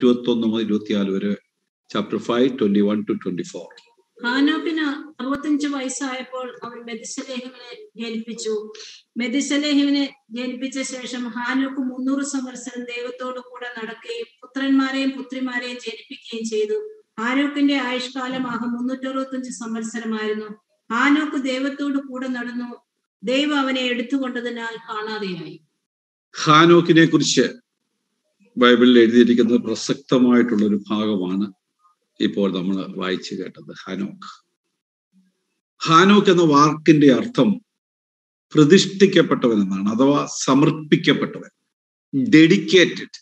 ഇരുപത്തൊന്ന് മുതൽ ഇരുപത്തിനാല് വരെ chapter five twenty one to twenty four ഹാനോക്കിന് അറുപത്തഞ്ച് വയസ്സായപ്പോൾ അവൻ മെതിസലേഹിമിനെ ജനിപ്പിച്ചു മെതിസലേഹിമിനെ ജനിപ്പിച്ച ശേഷം ഹാനോക്ക് മുന്നൂറ് സംവത്സരം ദൈവത്തോടു കൂടെ നടക്കുകയും പുത്രന്മാരെയും പുത്രിമാരെയും ജനിപ്പിക്കുകയും ചെയ്തു ഹാനോക്കിന്റെ ആയുഷ്കാലം ആകെ മുന്നൂറ്ററുപത്തഞ്ച് സംവത്സരമായിരുന്നു ഹാനോക്ക് ദൈവത്തോടു കൂടെ നടന്നു ദൈവം അവനെ എടുത്തുകൊണ്ടതിനാൽ കാണാതെയായി ഹാനോക്കിനെ കുറിച്ച് ബൈബിളിൽ എഴുതിയിരിക്കുന്നത് പ്രസക്തമായിട്ടുള്ള ഒരു ഭാഗമാണ് ഇപ്പോൾ നമ്മൾ വായിച്ചു കേട്ടത് ഹാനോക്ക് ഹാനോക്ക് എന്ന വാക്കിന്റെ അർത്ഥം പ്രതിഷ്ഠിക്കപ്പെട്ടവൻ എന്നാണ് അഥവാ സമർപ്പിക്കപ്പെട്ടവൻ ഡെഡിക്കേറ്റഡ്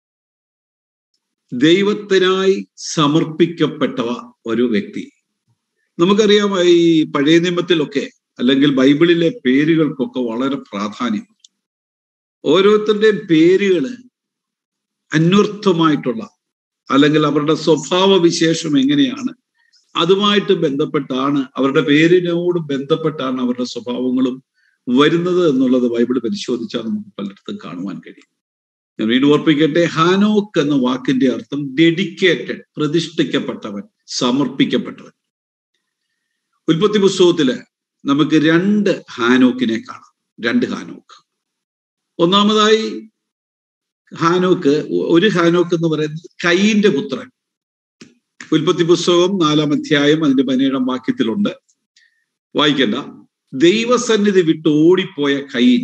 ദൈവത്തിനായി സമർപ്പിക്കപ്പെട്ടവ ഒരു വ്യക്തി നമുക്കറിയാം ഈ പഴയ നിയമത്തിലൊക്കെ അല്ലെങ്കിൽ ബൈബിളിലെ പേരുകൾക്കൊക്കെ വളരെ പ്രാധാന്യം ഓരോരുത്തരുടെയും പേരുകള് അന്വർത്ഥമായിട്ടുള്ള അല്ലെങ്കിൽ അവരുടെ സ്വഭാവ വിശേഷം എങ്ങനെയാണ് അതുമായിട്ട് ബന്ധപ്പെട്ടാണ് അവരുടെ പേരിനോട് ബന്ധപ്പെട്ടാണ് അവരുടെ സ്വഭാവങ്ങളും വരുന്നത് എന്നുള്ളത് ബൈബിൾ പരിശോധിച്ചാൽ നമുക്ക് പലയിടത്തും കാണുവാൻ കഴിയും ഞാൻ വീണ്ടും ഓർപ്പിക്കട്ടെ ഹാനോക്ക് എന്ന വാക്കിന്റെ അർത്ഥം ഡെഡിക്കേറ്റഡ് പ്രതിഷ്ഠിക്കപ്പെട്ടവൻ സമർപ്പിക്കപ്പെട്ടവൻ ഉൽപ്പത്തി പുസ്തകത്തില് നമുക്ക് രണ്ട് ഹാനോക്കിനെ കാണാം രണ്ട് ഹാനോക്ക് ഒന്നാമതായി ഹാനോക്ക് ഒരു ഹാനോക്ക് എന്ന് പറയുന്നത് കൈയിന്റെ പുത്രൻ ഉൽപ്പത്തി പുസ്തകം നാലാം അധ്യായം അതിന്റെ പതിനേഴാം വാക്യത്തിലുണ്ട് വായിക്കണ്ട ദൈവസന്നിധി വിട്ട് ഓടിപ്പോയ കൈൻ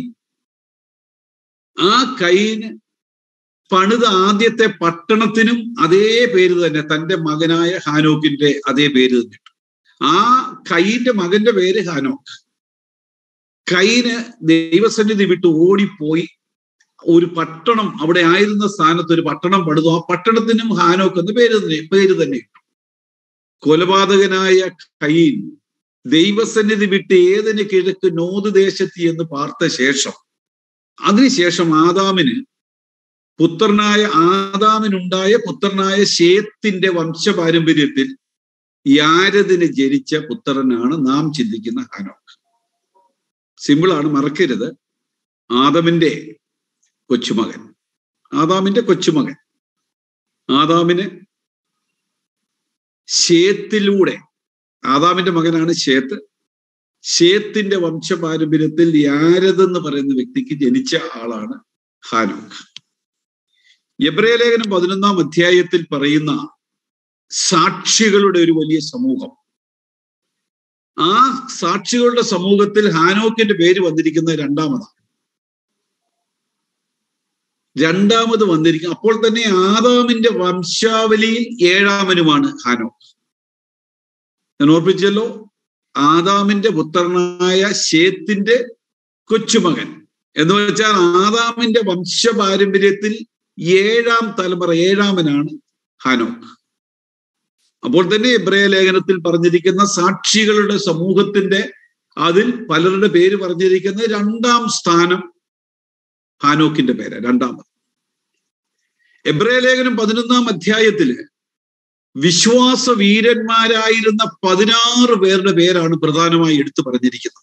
ആ കൈന് പണിത ആദ്യത്തെ പട്ടണത്തിനും അതേ പേര് തന്നെ തന്റെ മകനായ ഹാനോക്കിന്റെ അതേ പേര് തന്നെ ഇട്ടു ആ കൈന്റെ മകന്റെ പേര് ഹാനോക്ക് കൈന് ദൈവസന്നിധി വിട്ട് ഓടിപ്പോയി ഒരു പട്ടണം അവിടെ ആയിരുന്ന സ്ഥാനത്ത് ഒരു പട്ടണം പണിതു ആ പട്ടണത്തിനും ഹാനോക്ക് എന്ന് പേര് തന്നെ പേര് തന്നെ ഇട്ടു കൊലപാതകനായ കൈൻ ദൈവസന്നിധി വിട്ട് ഏതിന് കിഴക്ക് നോത് ദേശത്തി എന്ന് പാർത്ത ശേഷം അതിനുശേഷം ആദാമിന് പുത്രനായ ആദാമിനുണ്ടായ പുത്രനായ ഷേത്തിന്റെ വംശപാരമ്പര്യത്തിൽ യാരദിന് ജനിച്ച പുത്രനാണ് നാം ചിന്തിക്കുന്ന ഹാനോക്ക് സിമ്പിളാണ് മറക്കരുത് ആദമിന്റെ കൊച്ചുമകൻ ആദാമിന്റെ കൊച്ചുമകൻ ആദാമിന് ഷേത്തിലൂടെ ആദാമിന്റെ മകനാണ് ഷേത്ത് ഷേത്തിന്റെ വംശപാരമ്പര്യത്തിൽ യാരദ് എന്ന് പറയുന്ന വ്യക്തിക്ക് ജനിച്ച ആളാണ് ഹാനോക്ക് എബ്രയ ലേഖനം പതിനൊന്നാം അധ്യായത്തിൽ പറയുന്ന സാക്ഷികളുടെ ഒരു വലിയ സമൂഹം ആ സാക്ഷികളുടെ സമൂഹത്തിൽ ഹാനോക്കിന്റെ പേര് വന്നിരിക്കുന്നത് രണ്ടാമതാണ് രണ്ടാമത് വന്നിരിക്കും അപ്പോൾ തന്നെ ആദാമിന്റെ വംശാവലിയിൽ ഏഴാമനുമാണ് ഹാനോക്ക് ഞാൻ ഓർപ്പിച്ചല്ലോ ആദാമിന്റെ പുത്രനായ ഷേത്തിന്റെ കൊച്ചുമകൻ എന്ന് വെച്ചാൽ ആദാമിന്റെ വംശപാരമ്പര്യത്തിൽ ഏഴാം തലമുറ ഏഴാമനാണ് ഹാനോക്ക് അപ്പോൾ തന്നെ എബ്രയ ലേഖനത്തിൽ പറഞ്ഞിരിക്കുന്ന സാക്ഷികളുടെ സമൂഹത്തിന്റെ അതിൽ പലരുടെ പേര് പറഞ്ഞിരിക്കുന്ന രണ്ടാം സ്ഥാനം ഹാനോക്കിന്റെ പേര് രണ്ടാമത് എബ്രയ ലേഖനം പതിനൊന്നാം അധ്യായത്തില് വിശ്വാസ വീരന്മാരായിരുന്ന പതിനാറ് പേരുടെ പേരാണ് പ്രധാനമായി എടുത്തു പറഞ്ഞിരിക്കുന്നത്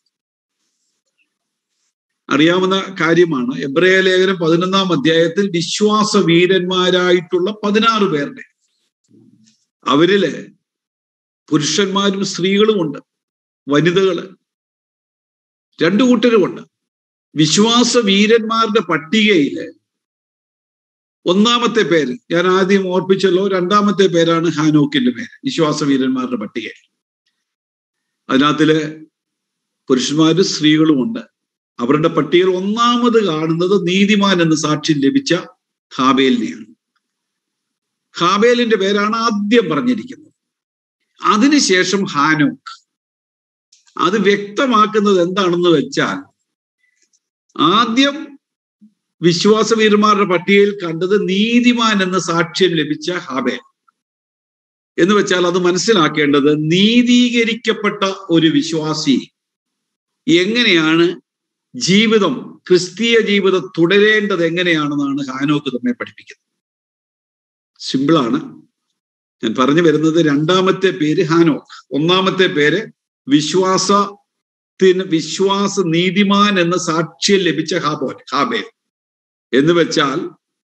അറിയാവുന്ന കാര്യമാണ് എബ്രയ ലേഖനം പതിനൊന്നാം അധ്യായത്തിൽ വിശ്വാസ വീരന്മാരായിട്ടുള്ള പതിനാറ് പേരുടെ അവരില് പുരുഷന്മാരും സ്ത്രീകളുമുണ്ട് വനിതകള് രണ്ടു കൂട്ടരുമുണ്ട് വിശ്വാസ വീരന്മാരുടെ പട്ടികയില് ഒന്നാമത്തെ പേര് ഞാൻ ആദ്യം ഓർപ്പിച്ചല്ലോ രണ്ടാമത്തെ പേരാണ് ഹാനോക്കിന്റെ പേര് വിശ്വാസ വീരന്മാരുടെ പട്ടികയിൽ അതിനകത്തില് പുരുഷന്മാരും സ്ത്രീകളുമുണ്ട് അവരുടെ പട്ടികയിൽ ഒന്നാമത് കാണുന്നത് നീതിമാൻ എന്ന് സാക്ഷ്യം ലഭിച്ച ഹാബേലിനെയാണ് ഹാബേലിന്റെ പേരാണ് ആദ്യം പറഞ്ഞിരിക്കുന്നത് അതിനുശേഷം ഹാനോക്ക് അത് വ്യക്തമാക്കുന്നത് എന്താണെന്ന് വെച്ചാൽ ആദ്യം വിശ്വാസവീരന്മാരുടെ പട്ടികയിൽ കണ്ടത് നീതിമാൻ എന്ന സാക്ഷ്യം ലഭിച്ച ഹാബേൽ എന്ന് വെച്ചാൽ അത് മനസ്സിലാക്കേണ്ടത് നീതീകരിക്കപ്പെട്ട ഒരു വിശ്വാസി എങ്ങനെയാണ് ജീവിതം ക്രിസ്തീയ ജീവിതം തുടരേണ്ടത് എങ്ങനെയാണെന്നാണ് ഹാനോക്ക് നമ്മെ പഠിപ്പിക്കുന്നത് സിമ്പിളാണ് ഞാൻ പറഞ്ഞു വരുന്നത് രണ്ടാമത്തെ പേര് ഹാനോക്ക് ഒന്നാമത്തെ പേര് വിശ്വാസത്തിന് വിശ്വാസ നീതിമാൻ എന്ന സാക്ഷ്യം ലഭിച്ച ഹാബോൻ ഹാബേൽ എന്ന് വെച്ചാൽ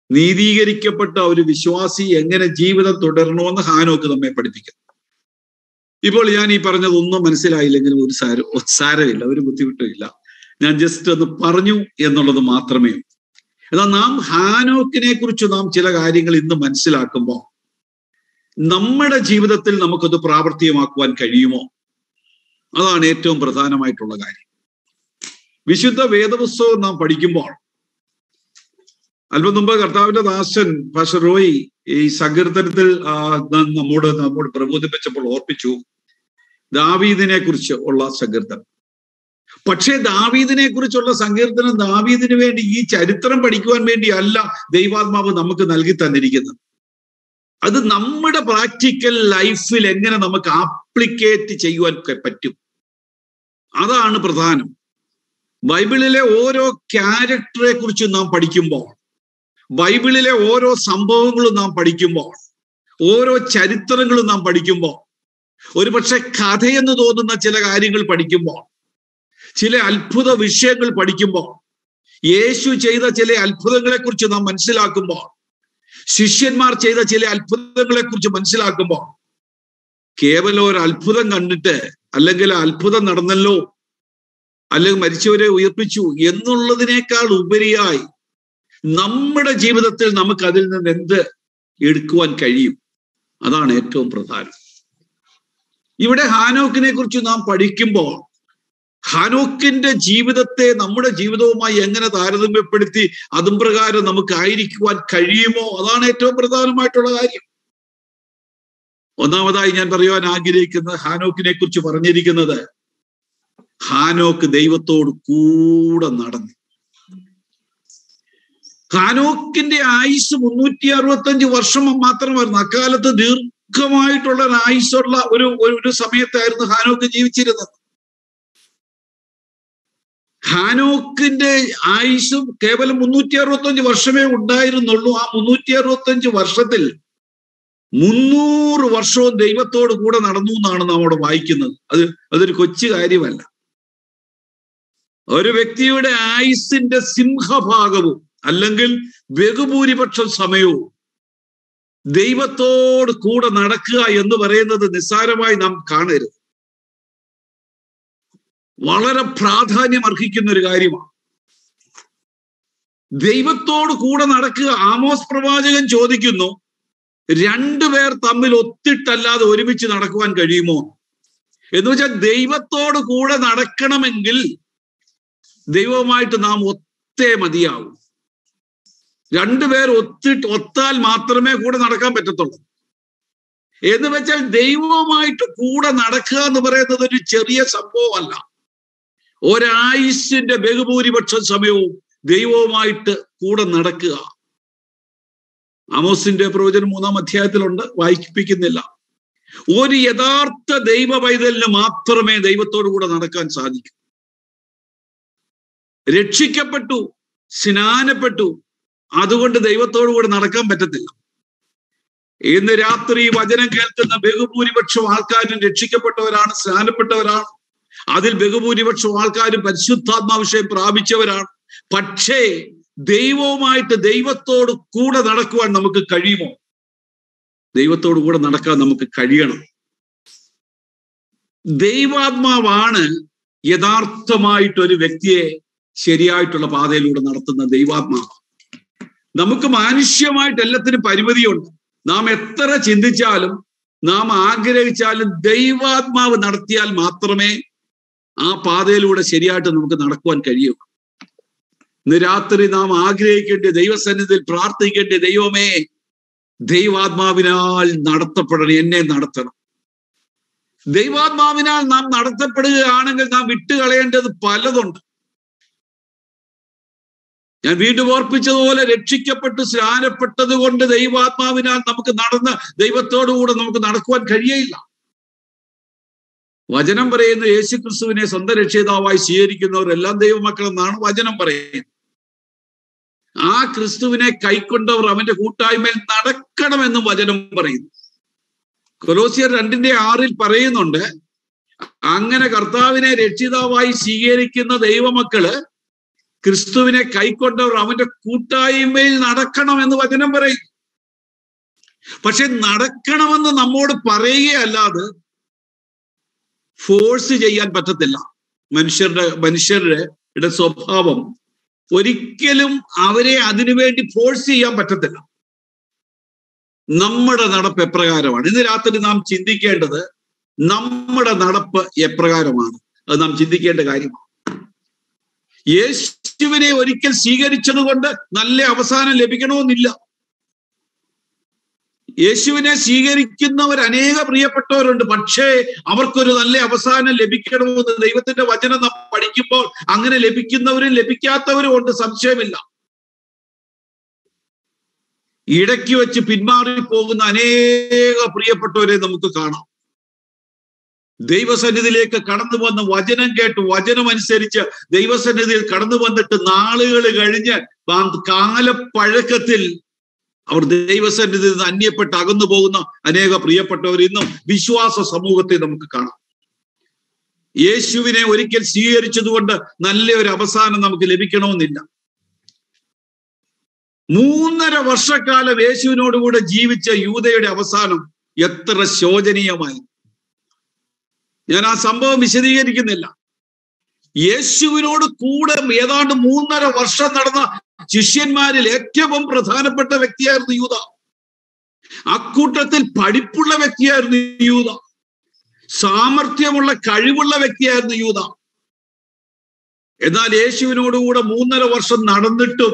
നീതീകരിക്കപ്പെട്ട ഒരു വിശ്വാസി എങ്ങനെ ജീവിതം തുടരണമെന്ന് ഹാനോക്ക് നമ്മെ പഠിപ്പിക്കുന്നു ഇപ്പോൾ ഞാൻ ഈ പറഞ്ഞതൊന്നും മനസ്സിലായില്ലെങ്കിലും ഒരു സാര സാരമില്ല ഒരു ബുദ്ധിമുട്ടുമില്ല ഞാൻ ജസ്റ്റ് ഒന്ന് പറഞ്ഞു എന്നുള്ളത് മാത്രമേ ഉള്ളൂ എന്നാൽ നാം ഹാനോക്കിനെ കുറിച്ച് നാം ചില കാര്യങ്ങൾ ഇന്ന് മനസ്സിലാക്കുമ്പോൾ നമ്മുടെ ജീവിതത്തിൽ നമുക്കത് പ്രാവർത്തികമാക്കുവാൻ കഴിയുമോ അതാണ് ഏറ്റവും പ്രധാനമായിട്ടുള്ള കാര്യം വിശുദ്ധ വേദപുസ്തകം നാം പഠിക്കുമ്പോൾ അല്പം മുമ്പ് കർത്താവിന്റെ ദാസൻ പാഷ റോയി ഈ സങ്കീർത്തനത്തിൽ നമ്മോട് നമ്മോട് പ്രബോധിപ്പിച്ചപ്പോൾ ഓർപ്പിച്ചു ദാവീദിനെ കുറിച്ച് ഉള്ള സങ്കീർത്തനം പക്ഷേ ദാവീദിനെ കുറിച്ചുള്ള സങ്കീർത്തനം ദാവീദിന് വേണ്ടി ഈ ചരിത്രം പഠിക്കുവാൻ വേണ്ടി അല്ല ദൈവാത്മാവ് നമുക്ക് നൽകി തന്നിരിക്കുന്നത് അത് നമ്മുടെ പ്രാക്ടിക്കൽ ലൈഫിൽ എങ്ങനെ നമുക്ക് ആപ്ലിക്കേറ്റ് ചെയ്യുവാൻ പറ്റും അതാണ് പ്രധാനം ബൈബിളിലെ ഓരോ ക്യാരക്ടറെ കുറിച്ച് നാം പഠിക്കുമ്പോൾ ബൈബിളിലെ ഓരോ സംഭവങ്ങളും നാം പഠിക്കുമ്പോൾ ഓരോ ചരിത്രങ്ങളും നാം പഠിക്കുമ്പോൾ ഒരുപക്ഷെ കഥയെന്ന് തോന്നുന്ന ചില കാര്യങ്ങൾ പഠിക്കുമ്പോൾ ചില അത്ഭുത വിഷയങ്ങൾ പഠിക്കുമ്പോൾ യേശു ചെയ്ത ചില അത്ഭുതങ്ങളെ കുറിച്ച് നാം മനസ്സിലാക്കുമ്പോൾ ശിഷ്യന്മാർ ചെയ്ത ചില അത്ഭുതങ്ങളെ കുറിച്ച് മനസ്സിലാക്കുമ്പോൾ കേവലം ഒരു അത്ഭുതം കണ്ടിട്ട് അല്ലെങ്കിൽ അത്ഭുതം നടന്നല്ലോ അല്ലെങ്കിൽ മരിച്ചവരെ ഉയർപ്പിച്ചു എന്നുള്ളതിനേക്കാൾ ഉപരിയായി നമ്മുടെ ജീവിതത്തിൽ നമുക്ക് അതിൽ നിന്ന് എന്ത് എടുക്കുവാൻ കഴിയും അതാണ് ഏറ്റവും പ്രധാനം ഇവിടെ ഹാനോക്കിനെ കുറിച്ച് നാം പഠിക്കുമ്പോൾ ഹാനോക്കിന്റെ ജീവിതത്തെ നമ്മുടെ ജീവിതവുമായി എങ്ങനെ താരതമ്യപ്പെടുത്തി അതും പ്രകാരം നമുക്ക് ആയിരിക്കുവാൻ കഴിയുമോ അതാണ് ഏറ്റവും പ്രധാനമായിട്ടുള്ള കാര്യം ഒന്നാമതായി ഞാൻ പറയുവാൻ ആഗ്രഹിക്കുന്നത് ഹാനോക്കിനെ കുറിച്ച് പറഞ്ഞിരിക്കുന്നത് ഹാനോക്ക് ദൈവത്തോട് കൂടെ നടന്നു ഹാനോക്കിന്റെ ആയുസ് മുന്നൂറ്റി അറുപത്തഞ്ച് വർഷം മാത്രമായിരുന്നു അക്കാലത്ത് ദീർഘമായിട്ടുള്ള ഒരു ആയുസ്സുള്ള ഒരു ഒരു സമയത്തായിരുന്നു ഹാനോക്ക് ജീവിച്ചിരുന്നത് ഹാനോക്കിന്റെ ആയുസും കേവലം മുന്നൂറ്റി അറുപത്തഞ്ച് വർഷമേ ഉണ്ടായിരുന്നുള്ളൂ ആ മുന്നൂറ്റി അറുപത്തഞ്ച് വർഷത്തിൽ മുന്നൂറ് വർഷവും ദൈവത്തോട് കൂടെ നടന്നു എന്നാണ് നാം അവിടെ വായിക്കുന്നത് അത് അതൊരു കൊച്ചു കാര്യമല്ല ഒരു വ്യക്തിയുടെ ആയുസിന്റെ സിംഹഭാഗവും അല്ലെങ്കിൽ ബഹുഭൂരിപക്ഷം സമയവും ദൈവത്തോട് കൂടെ നടക്കുക എന്ന് പറയുന്നത് നിസ്സാരമായി നാം കാണരുത് വളരെ പ്രാധാന്യം അർഹിക്കുന്ന ഒരു കാര്യമാണ് ദൈവത്തോട് കൂടെ നടക്കുക ആമോസ് പ്രവാചകൻ ചോദിക്കുന്നു രണ്ടുപേർ തമ്മിൽ ഒത്തിട്ടല്ലാതെ ഒരുമിച്ച് നടക്കുവാൻ കഴിയുമോ എന്ന് വെച്ചാൽ ദൈവത്തോട് കൂടെ നടക്കണമെങ്കിൽ ദൈവവുമായിട്ട് നാം ഒത്തേ മതിയാവും രണ്ടുപേർ ഒത്തിട്ട് ഒത്താൽ മാത്രമേ കൂടെ നടക്കാൻ പറ്റത്തുള്ളൂ എന്ന് വെച്ചാൽ ദൈവവുമായിട്ട് കൂടെ നടക്കുക എന്ന് പറയുന്നത് ഒരു ചെറിയ സംഭവമല്ല ഒരായുസിന്റെ ബഹുഭൂരിപക്ഷം സമയവും ദൈവവുമായിട്ട് കൂടെ നടക്കുക അമോസിന്റെ പ്രവചനം മൂന്നാം അധ്യായത്തിലുണ്ട് വായിപ്പിക്കുന്നില്ല ഒരു യഥാർത്ഥ ദൈവ പൈതലിന് മാത്രമേ ദൈവത്തോടു കൂടെ നടക്കാൻ സാധിക്കൂ രക്ഷിക്കപ്പെട്ടു സ്നാനപ്പെട്ടു അതുകൊണ്ട് ദൈവത്തോടു കൂടെ നടക്കാൻ പറ്റത്തില്ല ഇന്ന് രാത്രി വചനം കേൾക്കുന്ന ബഹുഭൂരിപക്ഷം ആൾക്കാരും രക്ഷിക്കപ്പെട്ടവരാണ് സ്നാനപ്പെട്ടവരാണ് അതിൽ ബഹുഭൂരിപക്ഷം ആൾക്കാരും പരിശുദ്ധാത്മാവിഷയം പ്രാപിച്ചവരാണ് പക്ഷേ ദൈവവുമായിട്ട് ദൈവത്തോട് കൂടെ നടക്കുവാൻ നമുക്ക് കഴിയുമോ ദൈവത്തോട് കൂടെ നടക്കാൻ നമുക്ക് കഴിയണം ദൈവാത്മാവാണ് യഥാർത്ഥമായിട്ട് ഒരു വ്യക്തിയെ ശരിയായിട്ടുള്ള പാതയിലൂടെ നടത്തുന്ന ദൈവാത്മാവ് നമുക്ക് മാനുഷ്യമായിട്ട് എല്ലാത്തിനും പരിമിതിയുണ്ട് നാം എത്ര ചിന്തിച്ചാലും നാം ആഗ്രഹിച്ചാലും ദൈവാത്മാവ് നടത്തിയാൽ മാത്രമേ ആ പാതയിലൂടെ ശരിയായിട്ട് നമുക്ക് നടക്കുവാൻ കഴിയൂ ഇന്ന് രാത്രി നാം ആഗ്രഹിക്കേണ്ട ദൈവസന്നിധിയിൽ പ്രാർത്ഥിക്കേണ്ട ദൈവമേ ദൈവാത്മാവിനാൽ നടത്തപ്പെടണം എന്നെ നടത്തണം ദൈവാത്മാവിനാൽ നാം നടത്തപ്പെടുകയാണെങ്കിൽ നാം വിട്ടുകളയേണ്ടത് പലതുണ്ട് ഞാൻ വീണ്ടും ഓർപ്പിച്ചതുപോലെ രക്ഷിക്കപ്പെട്ട് സ്നാനപ്പെട്ടത് കൊണ്ട് ദൈവാത്മാവിനാൽ നമുക്ക് നടന്ന് ദൈവത്തോടുകൂടെ നമുക്ക് നടക്കുവാൻ കഴിയയില്ല വചനം പറയുന്ന യേശു ക്രിസ്തുവിനെ സ്വന്തം രക്ഷിതാവായി സ്വീകരിക്കുന്നവരെല്ലാം ദൈവമക്കളെന്നാണ് വചനം പറയുന്നത് ആ ക്രിസ്തുവിനെ കൈക്കൊണ്ടവർ അവന്റെ കൂട്ടായ്മയിൽ നടക്കണമെന്നും വചനം പറയുന്നു കൊലോസിയർ രണ്ടിന്റെ ആറിൽ പറയുന്നുണ്ട് അങ്ങനെ കർത്താവിനെ രക്ഷിതാവായി സ്വീകരിക്കുന്ന ദൈവമക്കള് ക്രിസ്തുവിനെ കൈക്കൊണ്ടവർ അവന്റെ കൂട്ടായ്മയിൽ നടക്കണം എന്ന് വചനം പറയും പക്ഷെ നടക്കണമെന്ന് നമ്മോട് പറയുകയല്ലാതെ ഫോഴ്സ് ചെയ്യാൻ പറ്റത്തില്ല മനുഷ്യരുടെ മനുഷ്യരുടെ സ്വഭാവം ഒരിക്കലും അവരെ അതിനുവേണ്ടി ഫോഴ്സ് ചെയ്യാൻ പറ്റത്തില്ല നമ്മുടെ നടപ്പ് എപ്രകാരമാണ് ഇന്ന് രാത്രി നാം ചിന്തിക്കേണ്ടത് നമ്മുടെ നടപ്പ് എപ്രകാരമാണ് അത് നാം ചിന്തിക്കേണ്ട കാര്യമാണ് യേശുവിനെ ഒരിക്കൽ സ്വീകരിച്ചത് കൊണ്ട് നല്ല അവസാനം ലഭിക്കണമെന്നില്ല യേശുവിനെ സ്വീകരിക്കുന്നവർ അനേക പ്രിയപ്പെട്ടവരുണ്ട് പക്ഷേ അവർക്കൊരു നല്ല അവസാനം ലഭിക്കണമെന്ന് ദൈവത്തിന്റെ വചനം നാം പഠിക്കുമ്പോൾ അങ്ങനെ ലഭിക്കുന്നവരും ലഭിക്കാത്തവരും ഉണ്ട് സംശയമില്ല ഇടയ്ക്ക് വെച്ച് പിന്മാറി പോകുന്ന അനേക പ്രിയപ്പെട്ടവരെ നമുക്ക് കാണാം ദൈവസന്നിധിയിലേക്ക് കടന്നു വന്ന് വചനം കേട്ട് വചനം അനുസരിച്ച് ദൈവസന്നിധിയിൽ കടന്നു വന്നിട്ട് നാളുകൾ കഴിഞ്ഞ് കാലപ്പഴക്കത്തിൽ അവർ ദൈവസന്നിധിയിൽ നിന്ന് അന്യപ്പെട്ട് അകന്നു പോകുന്ന അനേക പ്രിയപ്പെട്ടവർ ഇന്നും വിശ്വാസ സമൂഹത്തെ നമുക്ക് കാണാം യേശുവിനെ ഒരിക്കൽ സ്വീകരിച്ചതുകൊണ്ട് നല്ല ഒരു അവസാനം നമുക്ക് ലഭിക്കണമെന്നില്ല മൂന്നര വർഷക്കാലം യേശുവിനോടുകൂടെ ജീവിച്ച യൂതയുടെ അവസാനം എത്ര ശോചനീയമായി ഞാൻ ആ സംഭവം വിശദീകരിക്കുന്നില്ല യേശുവിനോട് കൂടെ ഏതാണ്ട് മൂന്നര വർഷം നടന്ന ശിഷ്യന്മാരിൽ ഏറ്റവും പ്രധാനപ്പെട്ട വ്യക്തിയായിരുന്നു യൂത അക്കൂട്ടത്തിൽ പഠിപ്പുള്ള വ്യക്തിയായിരുന്നു യൂത സാമർഥ്യമുള്ള കഴിവുള്ള വ്യക്തിയായിരുന്നു യൂത എന്നാൽ യേശുവിനോടുകൂടെ മൂന്നര വർഷം നടന്നിട്ടും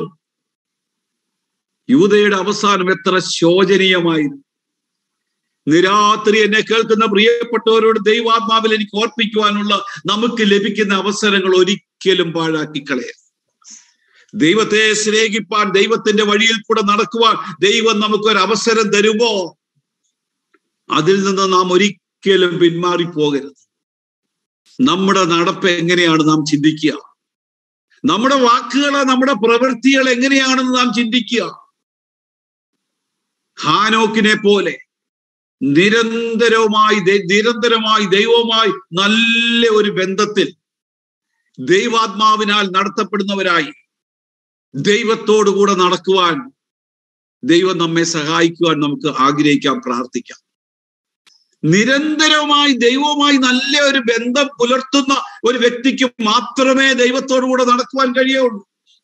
യൂതയുടെ അവസാനം എത്ര ശോചനീയമായിരുന്നു നിരാത്രി എന്നെ കേൾക്കുന്ന പ്രിയപ്പെട്ടവരോട് ദൈവാത്മാവിൽ എനിക്ക് ഓർപ്പിക്കുവാനുള്ള നമുക്ക് ലഭിക്കുന്ന അവസരങ്ങൾ ഒരിക്കലും പാഴാക്കി കളയരുത് ദൈവത്തെ സ്നേഹിപ്പാൻ ദൈവത്തിന്റെ വഴിയിൽ കൂടെ നടക്കുവാൻ ദൈവം നമുക്കൊരു അവസരം തരുമോ അതിൽ നിന്ന് നാം ഒരിക്കലും പിന്മാറി പോകരുത് നമ്മുടെ നടപ്പ് എങ്ങനെയാണ് നാം ചിന്തിക്കുക നമ്മുടെ വാക്കുകളെ നമ്മുടെ പ്രവൃത്തികൾ എങ്ങനെയാണെന്ന് നാം ചിന്തിക്കുക ഹാനോക്കിനെ പോലെ നിരന്തരവുമായി നിരന്തരമായി ദൈവവുമായി നല്ല ഒരു ബന്ധത്തിൽ ദൈവാത്മാവിനാൽ നടത്തപ്പെടുന്നവരായി ദൈവത്തോടു കൂടെ നടക്കുവാൻ ദൈവം നമ്മെ സഹായിക്കുവാൻ നമുക്ക് ആഗ്രഹിക്കാം പ്രാർത്ഥിക്കാം നിരന്തരമായി ദൈവവുമായി നല്ല ഒരു ബന്ധം പുലർത്തുന്ന ഒരു വ്യക്തിക്ക് മാത്രമേ ദൈവത്തോടു കൂടെ നടക്കുവാൻ കഴിയുള്ളൂ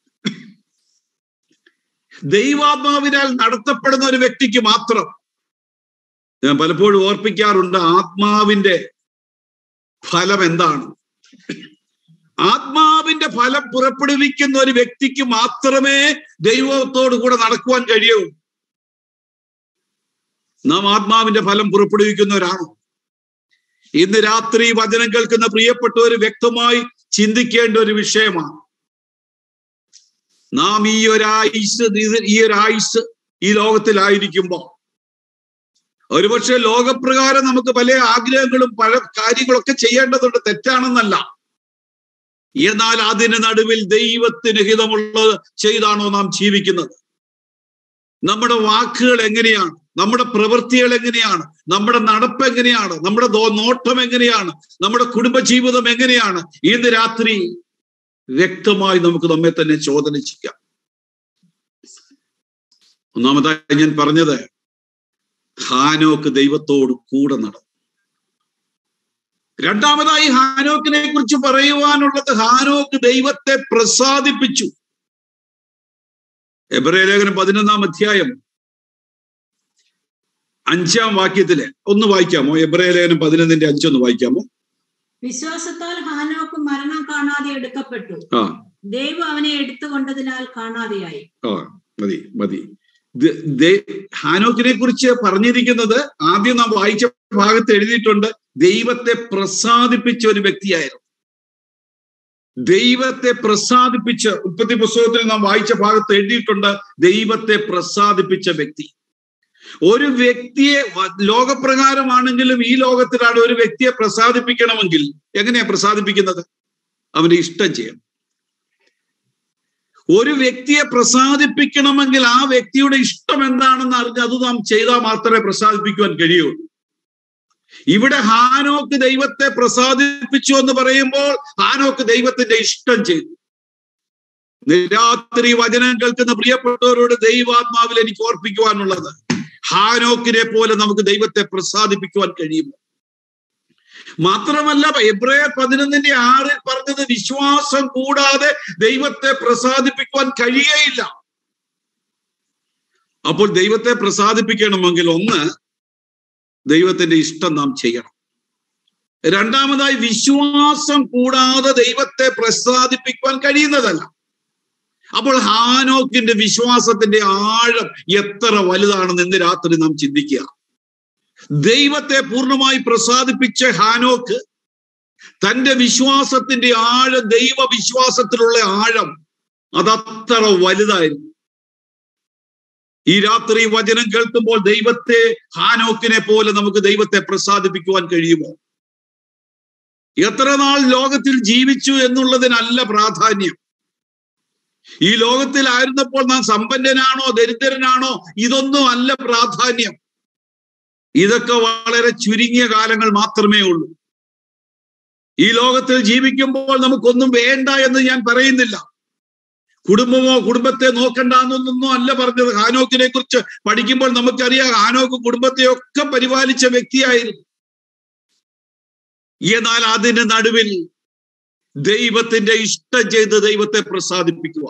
ദൈവാത്മാവിനാൽ നടത്തപ്പെടുന്ന ഒരു വ്യക്തിക്ക് മാത്രം ഞാൻ പലപ്പോഴും ഓർപ്പിക്കാറുണ്ട് ആത്മാവിന്റെ ഫലം എന്താണ് ആത്മാവിന്റെ ഫലം പുറപ്പെടുവിക്കുന്ന ഒരു വ്യക്തിക്ക് മാത്രമേ ദൈവത്തോടു കൂടെ നടക്കുവാൻ കഴിയൂ നാം ആത്മാവിന്റെ ഫലം പുറപ്പെടുവിക്കുന്നവരാണോ ഇന്ന് രാത്രി വചനം കേൾക്കുന്ന പ്രിയപ്പെട്ടവർ വ്യക്തമായി ചിന്തിക്കേണ്ട ഒരു വിഷയമാണ് നാം ഈ ഒരായുസ് ഈ ഒരായുസ് ഈ ലോകത്തിലായിരിക്കുമ്പോൾ ഒരുപക്ഷെ ലോകപ്രകാരം നമുക്ക് പല ആഗ്രഹങ്ങളും പല കാര്യങ്ങളൊക്കെ ചെയ്യേണ്ടതുണ്ട് തെറ്റാണെന്നല്ല എന്നാൽ അതിന് നടുവിൽ ദൈവത്തിന് ഹിതമുള്ളത് ചെയ്താണോ നാം ജീവിക്കുന്നത് നമ്മുടെ വാക്കുകൾ എങ്ങനെയാണ് നമ്മുടെ പ്രവൃത്തികൾ എങ്ങനെയാണ് നമ്മുടെ നടപ്പ് എങ്ങനെയാണ് നമ്മുടെ നോട്ടം എങ്ങനെയാണ് നമ്മുടെ കുടുംബജീവിതം എങ്ങനെയാണ് ഇന്ന് രാത്രി വ്യക്തമായി നമുക്ക് നമ്മെ തന്നെ ചോദന ചെയ്യാം ഒന്നാമതായി ഞാൻ പറഞ്ഞത് ഹാനോക്ക് ദൈവത്തോട് കൂടെ നടന്നു രണ്ടാമതായി ഹാനോക്കിനെ കുറിച്ച് പറയുവാനുള്ളത് ഹാനോക്ക് ദൈവത്തെ പ്രസാദിപ്പിച്ചു എബ്രേ ലേഖനം പതിനൊന്നാം അധ്യായം അഞ്ചാം വാക്യത്തില് ഒന്ന് വായിക്കാമോ എബ്രേ ലേഖനം പതിനൊന്നിന്റെ അഞ്ചൊന്ന് വായിക്കാമോ വിശ്വാസത്താൽ ഹാനോക്ക് മരണം കാണാതെ എടുക്കപ്പെട്ടു ആ ദൈവം അവനെ എടുത്തുകൊണ്ടതിനാൽ കാണാതെയായി ആ മതി മതി ദ- ദേ- ഹാനോക്കിനെ കുറിച്ച് പറഞ്ഞിരിക്കുന്നത് ആദ്യം നാം വായിച്ച ഭാഗത്ത് എഴുതിയിട്ടുണ്ട് ദൈവത്തെ പ്രസാദിപ്പിച്ച ഒരു വ്യക്തിയായിരുന്നു ദൈവത്തെ പ്രസാദിപ്പിച്ച് ഉൽപ്പത്തി പുസ്തകത്തിൽ നാം വായിച്ച ഭാഗത്ത് എഴുതിയിട്ടുണ്ട് ദൈവത്തെ പ്രസാദിപ്പിച്ച വ്യക്തി ഒരു വ്യക്തിയെ വ- ലോകപ്രകാരമാണെങ്കിലും ഈ ലോകത്തിലാണ് ഒരു വ്യക്തിയെ പ്രസാദിപ്പിക്കണമെങ്കിൽ എങ്ങനെയാ പ്രസാദിപ്പിക്കുന്നത് അവന്റെ ഇഷ്ടം ചെയ്യണം ഒരു വ്യക്തിയെ പ്രസാദിപ്പിക്കണമെങ്കിൽ ആ വ്യക്തിയുടെ ഇഷ്ടം എന്താണെന്ന് അറിഞ്ഞ് അത് നാം ചെയ്താൽ മാത്രമേ പ്രസാദിപ്പിക്കുവാൻ കഴിയുള്ളൂ ഇവിടെ ഹാനോക്ക് ദൈവത്തെ പ്രസാദിപ്പിച്ചു എന്ന് പറയുമ്പോൾ ഹാനോക്ക് ദൈവത്തിന്റെ ഇഷ്ടം ചെയ്തു രാത്രി വചനം കേൾക്കുന്ന പ്രിയപ്പെട്ടവരോട് ദൈവാത്മാവിൽ എനിക്ക് ഓർപ്പിക്കുവാനുള്ളത് ഹാനോക്കിനെ പോലെ നമുക്ക് ദൈവത്തെ പ്രസാദിപ്പിക്കുവാൻ കഴിയുമോ മാത്രമല്ല എബ്രയർ പതിനൊന്നിന്റെ ആറിൽ പറഞ്ഞത് വിശ്വാസം കൂടാതെ ദൈവത്തെ പ്രസാദിപ്പിക്കുവാൻ കഴിയുകയില്ല അപ്പോൾ ദൈവത്തെ പ്രസാദിപ്പിക്കണമെങ്കിൽ ഒന്ന് ദൈവത്തിന്റെ ഇഷ്ടം നാം ചെയ്യണം രണ്ടാമതായി വിശ്വാസം കൂടാതെ ദൈവത്തെ പ്രസാദിപ്പിക്കുവാൻ കഴിയുന്നതല്ല അപ്പോൾ ഹാനോക്കിന്റെ വിശ്വാസത്തിന്റെ ആഴം എത്ര വലുതാണെന്ന് ഇന്ന് രാത്രി നാം ചിന്തിക്കുക ദൈവത്തെ പൂർണ്ണമായി പ്രസാദിപ്പിച്ച ഹാനോക്ക് തന്റെ വിശ്വാസത്തിന്റെ ആഴം ദൈവ വിശ്വാസത്തിലുള്ള ആഴം അതത്ര വലുതായിരുന്നു ഈ രാത്രി വചനം കേൾക്കുമ്പോൾ ദൈവത്തെ ഹാനോക്കിനെ പോലെ നമുക്ക് ദൈവത്തെ പ്രസാദിപ്പിക്കുവാൻ കഴിയുമോ എത്ര നാൾ ലോകത്തിൽ ജീവിച്ചു എന്നുള്ളതിനല്ല പ്രാധാന്യം ഈ ലോകത്തിലായിരുന്നപ്പോൾ നാം സമ്പന്നനാണോ ദരിദ്രനാണോ ഇതൊന്നും അല്ല പ്രാധാന്യം ഇതൊക്കെ വളരെ ചുരുങ്ങിയ കാലങ്ങൾ മാത്രമേ ഉള്ളൂ ഈ ലോകത്തിൽ ജീവിക്കുമ്പോൾ നമുക്കൊന്നും വേണ്ട എന്ന് ഞാൻ പറയുന്നില്ല കുടുംബമോ കുടുംബത്തെ നോക്കണ്ട എന്നൊന്നും അല്ല പറഞ്ഞത് ഹാനോക്കിനെ കുറിച്ച് പഠിക്കുമ്പോൾ നമുക്കറിയാം ഹാനോക്ക് കുടുംബത്തെയൊക്കെ പരിപാലിച്ച വ്യക്തിയായിരുന്നു എന്നാൽ അതിന് നടുവിൽ ദൈവത്തിന്റെ ഇഷ്ടം ചെയ്ത് ദൈവത്തെ പ്രസാദിപ്പിക്കുക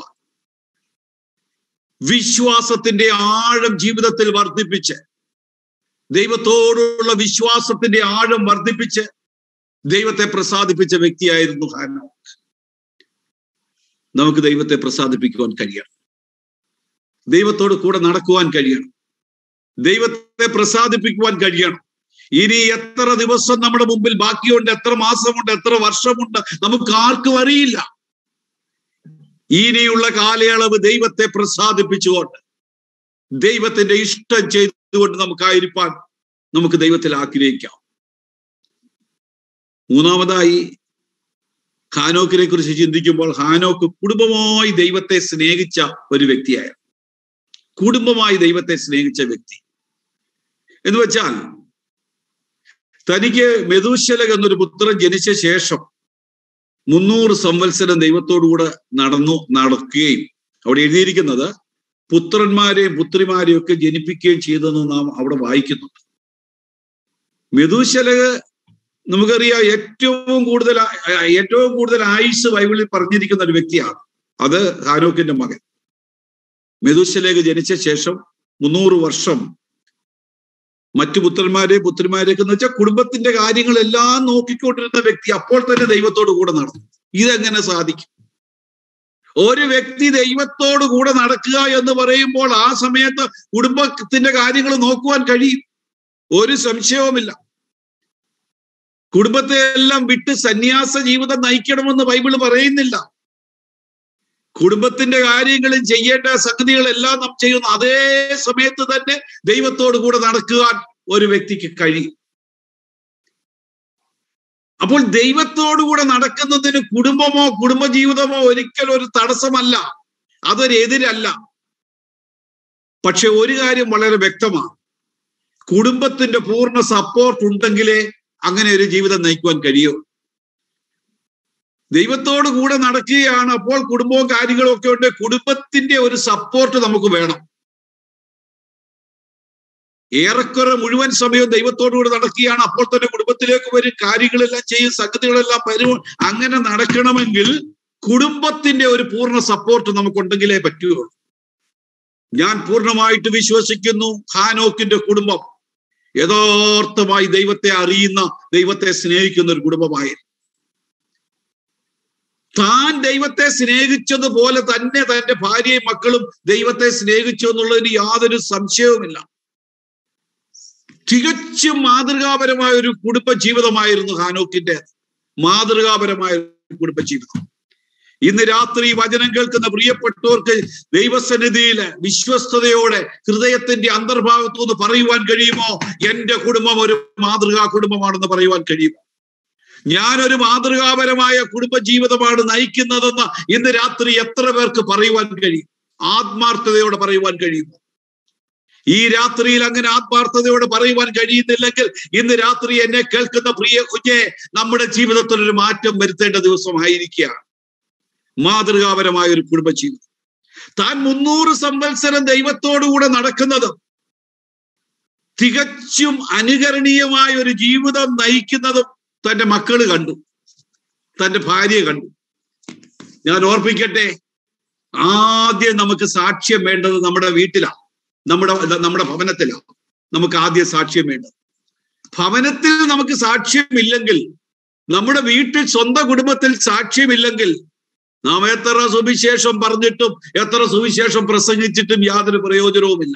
വിശ്വാസത്തിന്റെ ആഴം ജീവിതത്തിൽ വർദ്ധിപ്പിച്ച് ദൈവത്തോടുള്ള വിശ്വാസത്തിന്റെ ആഴം വർദ്ധിപ്പിച്ച് ദൈവത്തെ പ്രസാദിപ്പിച്ച വ്യക്തിയായിരുന്നു ഹാനോക്ക് നമുക്ക് ദൈവത്തെ പ്രസാദിപ്പിക്കുവാൻ കഴിയണം ദൈവത്തോട് കൂടെ നടക്കുവാൻ കഴിയണം ദൈവത്തെ പ്രസാദിപ്പിക്കുവാൻ കഴിയണം ഇനി എത്ര ദിവസം നമ്മുടെ മുമ്പിൽ ബാക്കിയുണ്ട് എത്ര മാസമുണ്ട് എത്ര വർഷമുണ്ട് നമുക്ക് ആർക്കും അറിയില്ല ഇനിയുള്ള കാലയളവ് ദൈവത്തെ പ്രസാദിപ്പിച്ചുകൊണ്ട് ദൈവത്തിന്റെ ഇഷ്ടം ചെയ്തുകൊണ്ട് നമുക്കായിരിക്കാൻ നമുക്ക് ദൈവത്തിൽ ആഗ്രഹിക്കാം മൂന്നാമതായി ഹാനോക്കിനെ കുറിച്ച് ചിന്തിക്കുമ്പോൾ ഹാനോക്ക് കുടുംബമായി ദൈവത്തെ സ്നേഹിച്ച ഒരു വ്യക്തിയായിരുന്നു കുടുംബമായി ദൈവത്തെ സ്നേഹിച്ച വ്യക്തി എന്ന് വെച്ചാൽ തനിക്ക് മെതുശലക് എന്നൊരു പുത്രൻ ജനിച്ച ശേഷം മുന്നൂറ് സംവത്സരം ദൈവത്തോടുകൂടെ നടന്നു നടക്കുകയും അവിടെ എഴുതിയിരിക്കുന്നത് പുത്രന്മാരെയും പുത്രിമാരെയും ഒക്കെ ജനിപ്പിക്കുകയും ചെയ്തെന്ന് നാം അവിടെ വായിക്കുന്നുണ്ട് മെതുശലക് നമുക്കറിയാം ഏറ്റവും കൂടുതൽ ഏറ്റവും കൂടുതൽ ആയുസ് ബൈബിളിൽ പറഞ്ഞിരിക്കുന്ന ഒരു വ്യക്തിയാണ് അത് ഹാനോക്കിന്റെ മകൻ മെതുശലേക്ക് ജനിച്ച ശേഷം മുന്നൂറ് വർഷം മറ്റു പുത്രന്മാരെ പുത്രിമാരെയൊക്കെ എന്ന് വെച്ചാൽ കുടുംബത്തിന്റെ കാര്യങ്ങളെല്ലാം നോക്കിക്കൊണ്ടിരുന്ന വ്യക്തി അപ്പോൾ തന്നെ ദൈവത്തോട് കൂടെ നടന്നു ഇതെങ്ങനെ സാധിക്കും ഒരു വ്യക്തി ദൈവത്തോട് കൂടെ നടക്കുക എന്ന് പറയുമ്പോൾ ആ സമയത്ത് കുടുംബത്തിന്റെ കാര്യങ്ങൾ നോക്കുവാൻ കഴിയും ഒരു സംശയവുമില്ല കുടുംബത്തെ എല്ലാം വിട്ട് സന്യാസ ജീവിതം നയിക്കണമെന്ന് ബൈബിള് പറയുന്നില്ല കുടുംബത്തിന്റെ കാര്യങ്ങളും ചെയ്യേണ്ട സംഗതികളെല്ലാം നാം ചെയ്യുന്നു അതേ സമയത്ത് തന്നെ ദൈവത്തോട് കൂടെ നടക്കുവാൻ ഒരു വ്യക്തിക്ക് കഴിയും അപ്പോൾ ദൈവത്തോടു കൂടെ നടക്കുന്നതിന് കുടുംബമോ കുടുംബജീവിതമോ ഒരിക്കലും ഒരു തടസ്സമല്ല അതൊരു എതിരല്ല പക്ഷെ ഒരു കാര്യം വളരെ വ്യക്തമാണ് കുടുംബത്തിന്റെ പൂർണ്ണ സപ്പോർട്ട് ഉണ്ടെങ്കിലേ അങ്ങനെ ഒരു ജീവിതം നയിക്കുവാൻ കഴിയൂ ദൈവത്തോട് കൂടെ നടക്കുകയാണ് അപ്പോൾ കുടുംബവും കാര്യങ്ങളും ഒക്കെ ഉണ്ട് കുടുംബത്തിന്റെ ഒരു സപ്പോർട്ട് നമുക്ക് വേണം ഏറെക്കുറെ മുഴുവൻ സമയവും ദൈവത്തോടു കൂടെ നടക്കുകയാണ് അപ്പോൾ തന്നെ കുടുംബത്തിലേക്ക് വരും കാര്യങ്ങളെല്ലാം ചെയ്യും സംഗതികളെല്ലാം വരും അങ്ങനെ നടക്കണമെങ്കിൽ കുടുംബത്തിന്റെ ഒരു പൂർണ്ണ സപ്പോർട്ട് നമുക്കുണ്ടെങ്കിലേ പറ്റുകയുള്ളൂ ഞാൻ പൂർണ്ണമായിട്ട് വിശ്വസിക്കുന്നു ഹാനോക്കിന്റെ കുടുംബം യഥാർത്ഥമായി ദൈവത്തെ അറിയുന്ന ദൈവത്തെ സ്നേഹിക്കുന്ന ഒരു കുടുംബമായിരുന്നു താൻ ദൈവത്തെ സ്നേഹിച്ചതുപോലെ തന്നെ തന്റെ ഭാര്യയും മക്കളും ദൈവത്തെ സ്നേഹിച്ചു എന്നുള്ളതിന് യാതൊരു സംശയവുമില്ല തികച്ചും മാതൃകാപരമായ ഒരു കുടുംബ ജീവിതമായിരുന്നു ഹാനോക്കിന്റെ മാതൃകാപരമായ ഒരു കുടുംബ ജീവിതം ഇന്ന് രാത്രി വചനം കേൾക്കുന്ന പ്രിയപ്പെട്ടവർക്ക് ദൈവസന്നിധിയില് വിശ്വസ്തയോടെ ഹൃദയത്തിന്റെ അന്തർഭാഗത്തു നിന്ന് പറയുവാൻ കഴിയുമോ എന്റെ കുടുംബം ഒരു മാതൃകാ കുടുംബമാണെന്ന് പറയുവാൻ കഴിയുമോ ഞാനൊരു മാതൃകാപരമായ കുടുംബ ജീവിതമാണ് നയിക്കുന്നതെന്ന് ഇന്ന് രാത്രി എത്ര പേർക്ക് പറയുവാൻ കഴിയും ആത്മാർത്ഥതയോടെ പറയുവാൻ കഴിയുമോ ഈ രാത്രിയിൽ അങ്ങനെ ആത്മാർത്ഥതയോടെ പറയുവാൻ കഴിയുന്നില്ലെങ്കിൽ ഇന്ന് രാത്രി എന്നെ കേൾക്കുന്ന പ്രിയ കുഞ്ഞെ നമ്മുടെ ജീവിതത്തിൽ ഒരു മാറ്റം വരുത്തേണ്ട ദിവസമായിരിക്കുകയാണ് മാതൃകാപരമായ ഒരു കുടുംബജീവിതം താൻ മുന്നൂറ് സംവത്സരം ദൈവത്തോടുകൂടെ നടക്കുന്നത് തികച്ചും അനുകരണീയമായ ഒരു ജീവിതം നയിക്കുന്നതും തന്റെ മക്കള് കണ്ടു തന്റെ ഭാര്യയെ കണ്ടു ഞാൻ ഓർപ്പിക്കട്ടെ ആദ്യം നമുക്ക് സാക്ഷ്യം വേണ്ടത് നമ്മുടെ വീട്ടിലാണ് നമ്മുടെ നമ്മുടെ ഭവനത്തിലാണ് നമുക്ക് ആദ്യം സാക്ഷ്യം വേണ്ടത് ഭവനത്തിൽ നമുക്ക് സാക്ഷ്യമില്ലെങ്കിൽ നമ്മുടെ വീട്ടിൽ സ്വന്തം കുടുംബത്തിൽ സാക്ഷ്യമില്ലെങ്കിൽ നാം എത്ര സുവിശേഷം പറഞ്ഞിട്ടും എത്ര സുവിശേഷം പ്രസംഗിച്ചിട്ടും യാതൊരു പ്രയോജനവുമില്ല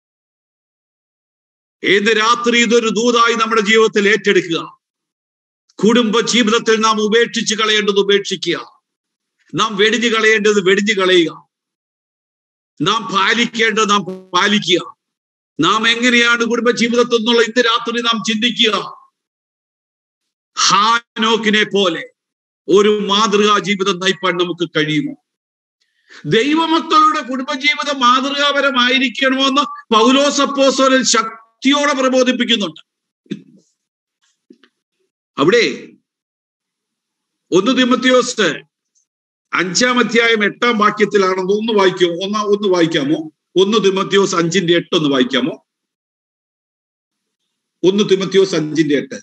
ഏത് രാത്രി ഇതൊരു ദൂതായി നമ്മുടെ ജീവിതത്തിൽ ഏറ്റെടുക്കുക കുടുംബ ജീവിതത്തിൽ നാം ഉപേക്ഷിച്ച് കളയേണ്ടത് ഉപേക്ഷിക്കുക നാം വെടിഞ്ഞു കളയേണ്ടത് വെടിഞ്ഞു കളയുക നാം പാലിക്കേണ്ടത് നാം പാലിക്കുക നാം എങ്ങനെയാണ് കുടുംബ ജീവിതത്തിൽ നിന്നുള്ള ഇന്ന് രാത്രി നാം ചിന്തിക്കുക ഹാനോക്കിനെ പോലെ ഒരു മാതൃകാ ജീവിതം നയിപ്പാൻ നമുക്ക് കഴിയുമോ ദൈവമക്കളുടെ കുടുംബജീവിതം മാതൃകാപരമായിരിക്കണമെന്ന് പൗലോസപ്പോസോലിൽ ശക്തിയോടെ പ്രബോധിപ്പിക്കുന്നുണ്ട് അവിടെ ഒന്ന് തിമത്തിയോസ് അഞ്ചാം അധ്യായം എട്ടാം വാക്യത്തിലാണെന്ന് ഒന്ന് വായിക്കോ ഒന്ന് ഒന്ന് വായിക്കാമോ ഒന്ന് തിമത്തിയോസ് അഞ്ചിന്റെ എട്ട് ഒന്ന് വായിക്കാമോ ഒന്ന് തിമത്തിയോസ് അഞ്ചിന്റെ എട്ട്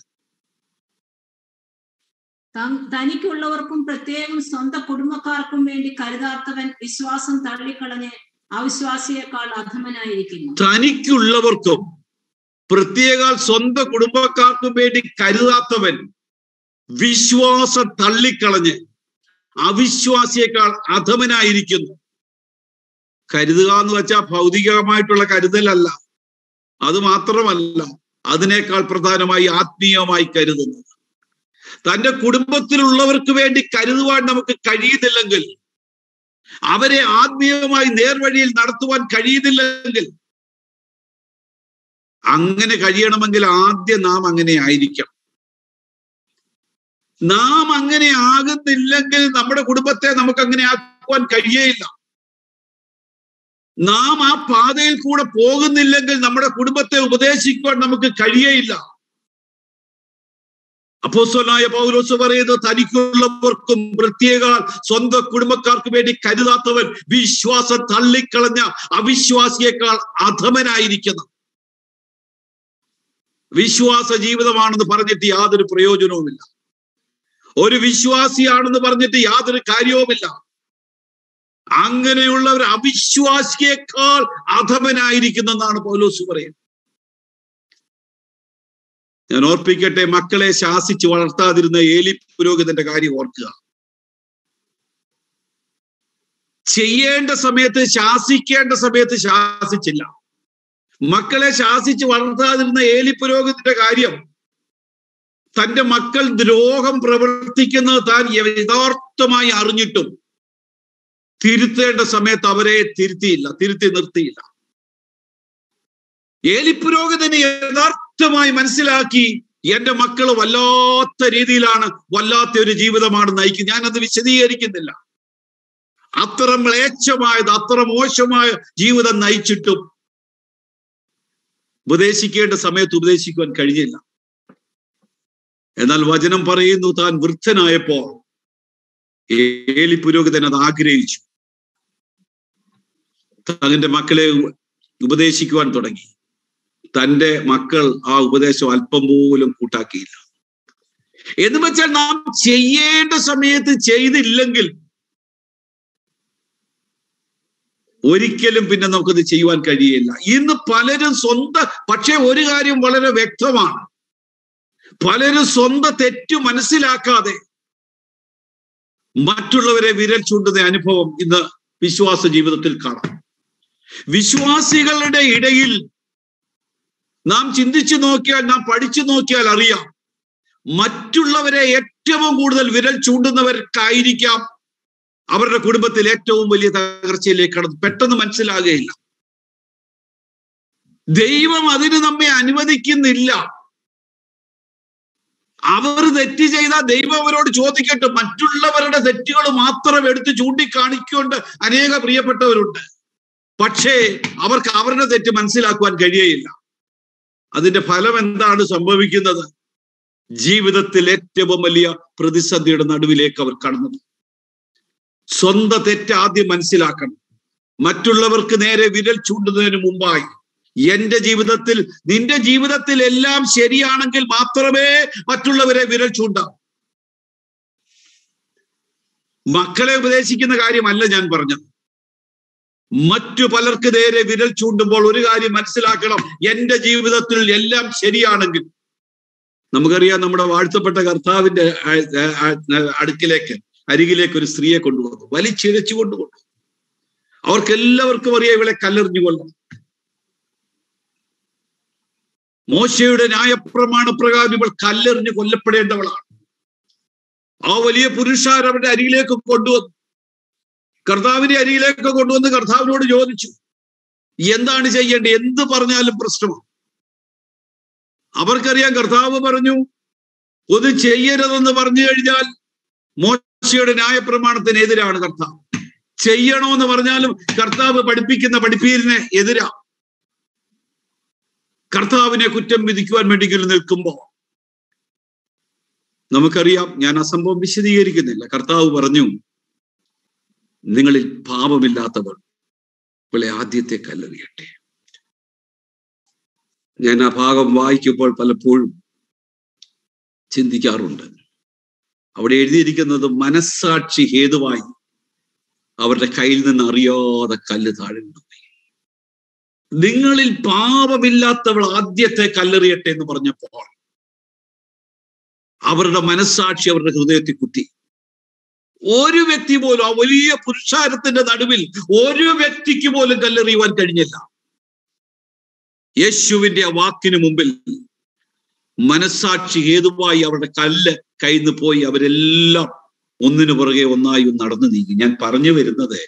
തനിക്കുള്ളവർക്കും പ്രത്യേകം സ്വന്തം കുടുംബക്കാർക്കും വേണ്ടി കരുതാത്തവൻ വിശ്വാസം തള്ളിക്കളഞ്ഞ് അവിശ്വാസിയേക്കാൾ അധമനായിരിക്കുന്നു തനിക്കുള്ളവർക്കും പ്രത്യേക സ്വന്തം കുടുംബക്കാർക്കും വേണ്ടി കരുതാത്തവൻ വിശ്വാസം തള്ളിക്കളഞ്ഞ് അവിശ്വാസിയേക്കാൾ അധമനായിരിക്കുന്നു കരുതുക എന്ന് വെച്ചാൽ ഭൗതികമായിട്ടുള്ള കരുതലല്ല അത് മാത്രമല്ല അതിനേക്കാൾ പ്രധാനമായി ആത്മീയമായി കരുതുന്നത് തന്റെ കുടുംബത്തിലുള്ളവർക്ക് വേണ്ടി കരുതുവാൻ നമുക്ക് കഴിയുന്നില്ലെങ്കിൽ അവരെ ആത്മീയമായി നേർവഴിയിൽ നടത്തുവാൻ കഴിയുന്നില്ലെങ്കിൽ അങ്ങനെ കഴിയണമെങ്കിൽ ആദ്യം നാം അങ്ങനെ ആയിരിക്കണം നാം അങ്ങനെ ആകുന്നില്ലെങ്കിൽ നമ്മുടെ കുടുംബത്തെ നമുക്ക് അങ്ങനെ ആക്കുവാൻ കഴിയേയില്ല നാം ആ പാതയിൽ കൂടെ പോകുന്നില്ലെങ്കിൽ നമ്മുടെ കുടുംബത്തെ ഉപദേശിക്കുവാൻ നമുക്ക് കഴിയേയില്ല അപ്പോസ്വലായ പൗലോസ് പറയുന്നത് തനിക്കുള്ളവർക്കും പ്രത്യേക സ്വന്തം കുടുംബക്കാർക്ക് വേണ്ടി കരുതാത്തവൻ വിശ്വാസം തള്ളിക്കളഞ്ഞ അവിശ്വാസിയേക്കാൾ അധമനായിരിക്കുന്നു വിശ്വാസ ജീവിതമാണെന്ന് പറഞ്ഞിട്ട് യാതൊരു പ്രയോജനവുമില്ല ഒരു വിശ്വാസിയാണെന്ന് പറഞ്ഞിട്ട് യാതൊരു കാര്യവുമില്ല അങ്ങനെയുള്ളവർ അവിശ്വാസിയേക്കാൾ അധമനായിരിക്കുന്നെന്നാണ് പൗലോസ് പറയുന്നത് ഞാൻ ഓർപ്പിക്കട്ടെ മക്കളെ ശാസിച്ച് വളർത്താതിരുന്ന ഏലി പുരോഹിതന്റെ കാര്യം ഓർക്കുക ചെയ്യേണ്ട സമയത്ത് ശാസിക്കേണ്ട സമയത്ത് ശാസിച്ചില്ല മക്കളെ ശാസിച്ച് വളർത്താതിരുന്ന ഏലി പുരോഹിതന്റെ കാര്യം തന്റെ മക്കൾ ദ്രോഹം പ്രവർത്തിക്കുന്നത് താൻ യഥാർത്ഥമായി അറിഞ്ഞിട്ടും തിരുത്തേണ്ട സമയത്ത് അവരെ തിരുത്തിയില്ല തിരുത്തി നിർത്തിയില്ല ഏലി പുരോഹിതന് യഥാർത്ഥമായി മനസ്സിലാക്കി എന്റെ മക്കൾ വല്ലാത്ത രീതിയിലാണ് വല്ലാത്ത ഒരു ജീവിതമാണ് നയിക്കുന്നത് ഞാനത് വിശദീകരിക്കുന്നില്ല അത്ര മ്ലേച്ഛമായത് അത്ര മോശമായ ജീവിതം നയിച്ചിട്ടും ഉപദേശിക്കേണ്ട സമയത്ത് ഉപദേശിക്കുവാൻ കഴിഞ്ഞില്ല എന്നാൽ വചനം പറയുന്നു താൻ വൃദ്ധനായപ്പോൾ ഏലി പുരോഹിതൻ അത് ആഗ്രഹിച്ചു തന്റെ മക്കളെ ഉപദേശിക്കുവാൻ തുടങ്ങി തന്റെ മക്കൾ ആ ഉപദേശം അല്പം പോലും കൂട്ടാക്കിയില്ല എന്ന് വെച്ചാൽ നാം ചെയ്യേണ്ട സമയത്ത് ചെയ്തില്ലെങ്കിൽ ഒരിക്കലും പിന്നെ നമുക്കത് ചെയ്യുവാൻ കഴിയില്ല ഇന്ന് പലരും സ്വന്തം പക്ഷെ ഒരു കാര്യം വളരെ വ്യക്തമാണ് പലരും സ്വന്തം തെറ്റ് മനസ്സിലാക്കാതെ മറ്റുള്ളവരെ വിരൽ ചൂണ്ടുന്ന അനുഭവം ഇന്ന് വിശ്വാസ ജീവിതത്തിൽ കാണാം വിശ്വാസികളുടെ ഇടയിൽ നാം ചിന്തിച്ചു നോക്കിയാൽ നാം പഠിച്ചു നോക്കിയാൽ അറിയാം മറ്റുള്ളവരെ ഏറ്റവും കൂടുതൽ വിരൽ ചൂണ്ടുന്നവർക്കായിരിക്കാം അവരുടെ കുടുംബത്തിൽ ഏറ്റവും വലിയ തകർച്ചയിലേക്ക് കടന്നു പെട്ടെന്ന് മനസ്സിലാകുകയില്ല ദൈവം അതിന് നമ്മെ അനുവദിക്കുന്നില്ല അവർ തെറ്റ് ചെയ്താൽ ദൈവം അവരോട് ചോദിക്കട്ടെ മറ്റുള്ളവരുടെ തെറ്റുകൾ മാത്രം എടുത്ത് ചൂണ്ടിക്കാണിക്കൊണ്ട് അനേക പ്രിയപ്പെട്ടവരുണ്ട് പക്ഷേ അവർക്ക് അവരുടെ തെറ്റ് മനസ്സിലാക്കുവാൻ കഴിയുകയില്ല അതിന്റെ ഫലം എന്താണ് സംഭവിക്കുന്നത് ജീവിതത്തിൽ ഏറ്റവും വലിയ പ്രതിസന്ധിയുടെ നടുവിലേക്ക് അവർ കടന്നു സ്വന്തം തെറ്റ് ആദ്യം മനസ്സിലാക്കണം മറ്റുള്ളവർക്ക് നേരെ വിരൽ ചൂണ്ടുന്നതിന് മുമ്പായി എന്റെ ജീവിതത്തിൽ നിന്റെ ജീവിതത്തിൽ എല്ലാം ശരിയാണെങ്കിൽ മാത്രമേ മറ്റുള്ളവരെ വിരൽ ചൂണ്ടാവൂ മക്കളെ ഉപദേശിക്കുന്ന കാര്യമല്ല ഞാൻ പറഞ്ഞത് മറ്റു പലർക്ക് നേരെ വിരൽ ചൂണ്ടുമ്പോൾ ഒരു കാര്യം മനസ്സിലാക്കണം എന്റെ ജീവിതത്തിൽ എല്ലാം ശരിയാണെങ്കിൽ നമുക്കറിയാം നമ്മുടെ വാഴ്ത്തപ്പെട്ട കർത്താവിന്റെ അടുക്കിലേക്ക് അരികിലേക്ക് ഒരു സ്ത്രീയെ കൊണ്ടുവന്നു വലിച്ചിഴച്ചു കൊണ്ടുകൊണ്ടു അവർക്ക് എല്ലാവർക്കും അറിയാം ഇവളെ കല്ലെറിഞ്ഞു കൊള്ളണം മോശയുടെ ന്യായപ്രമാണ പ്രകാരം ഇവൾ കല്ലെറിഞ്ഞ് കൊല്ലപ്പെടേണ്ടവളാണ് ആ വലിയ പുരുഷാർ അവരുടെ അരികിലേക്ക് കൊണ്ടുവന്നു കർത്താവിന്റെ അരികിലേക്ക് കൊണ്ടുവന്ന് കർത്താവിനോട് ചോദിച്ചു എന്താണ് ചെയ്യേണ്ടത് എന്ത് പറഞ്ഞാലും പ്രശ്നമാണ് അവർക്കറിയാം കർത്താവ് പറഞ്ഞു ഒന്ന് ചെയ്യരുതെന്ന് പറഞ്ഞു കഴിഞ്ഞാൽ മോശയുടെ ന്യായപ്രമാണത്തിന് എതിരാണ് കർത്താവ് ചെയ്യണമെന്ന് പറഞ്ഞാലും കർത്താവ് പഠിപ്പിക്കുന്ന പഠിപ്പീരിന് എതിരാ കർത്താവിനെ കുറ്റം വിധിക്കുവാൻ വേണ്ടി നിൽക്കുമ്പോൾ നമുക്കറിയാം ഞാൻ ആ സംഭവം വിശദീകരിക്കുന്നില്ല കർത്താവ് പറഞ്ഞു നിങ്ങളിൽ പാപമില്ലാത്തവർ ഇവളെ ആദ്യത്തെ കല്ലെറിയട്ടെ ഞാൻ ആ ഭാഗം വായിക്കുമ്പോൾ പലപ്പോഴും ചിന്തിക്കാറുണ്ട് അവിടെ എഴുതിയിരിക്കുന്നത് മനസ്സാക്ഷി ഹേതുവായി അവരുടെ കയ്യിൽ നിന്ന് അറിയാതെ കല്ല് താഴെ പോയി നിങ്ങളിൽ പാപമില്ലാത്തവൾ ആദ്യത്തെ കല്ലെറിയട്ടെ എന്ന് പറഞ്ഞപ്പോൾ അവരുടെ മനസ്സാക്ഷി അവരുടെ ഹൃദയത്തിൽ കുത്തി ഒരു വ്യക്തി പോലും ആ വലിയ പുരുഷാരത്തിന്റെ നടുവിൽ ഒരു വ്യക്തിക്ക് പോലും കല്ലെറിയുവാൻ കഴിഞ്ഞില്ല യേശുവിന്റെ ആ വാക്കിന് മുമ്പിൽ മനസ്സാക്ഷി ഹേതുവായി അവരുടെ കല്ല് കയ്യിൽ പോയി അവരെല്ലാം ഒന്നിനു പുറകെ ഒന്നായി നടന്നു നീങ്ങി ഞാൻ പറഞ്ഞു വരുന്നത്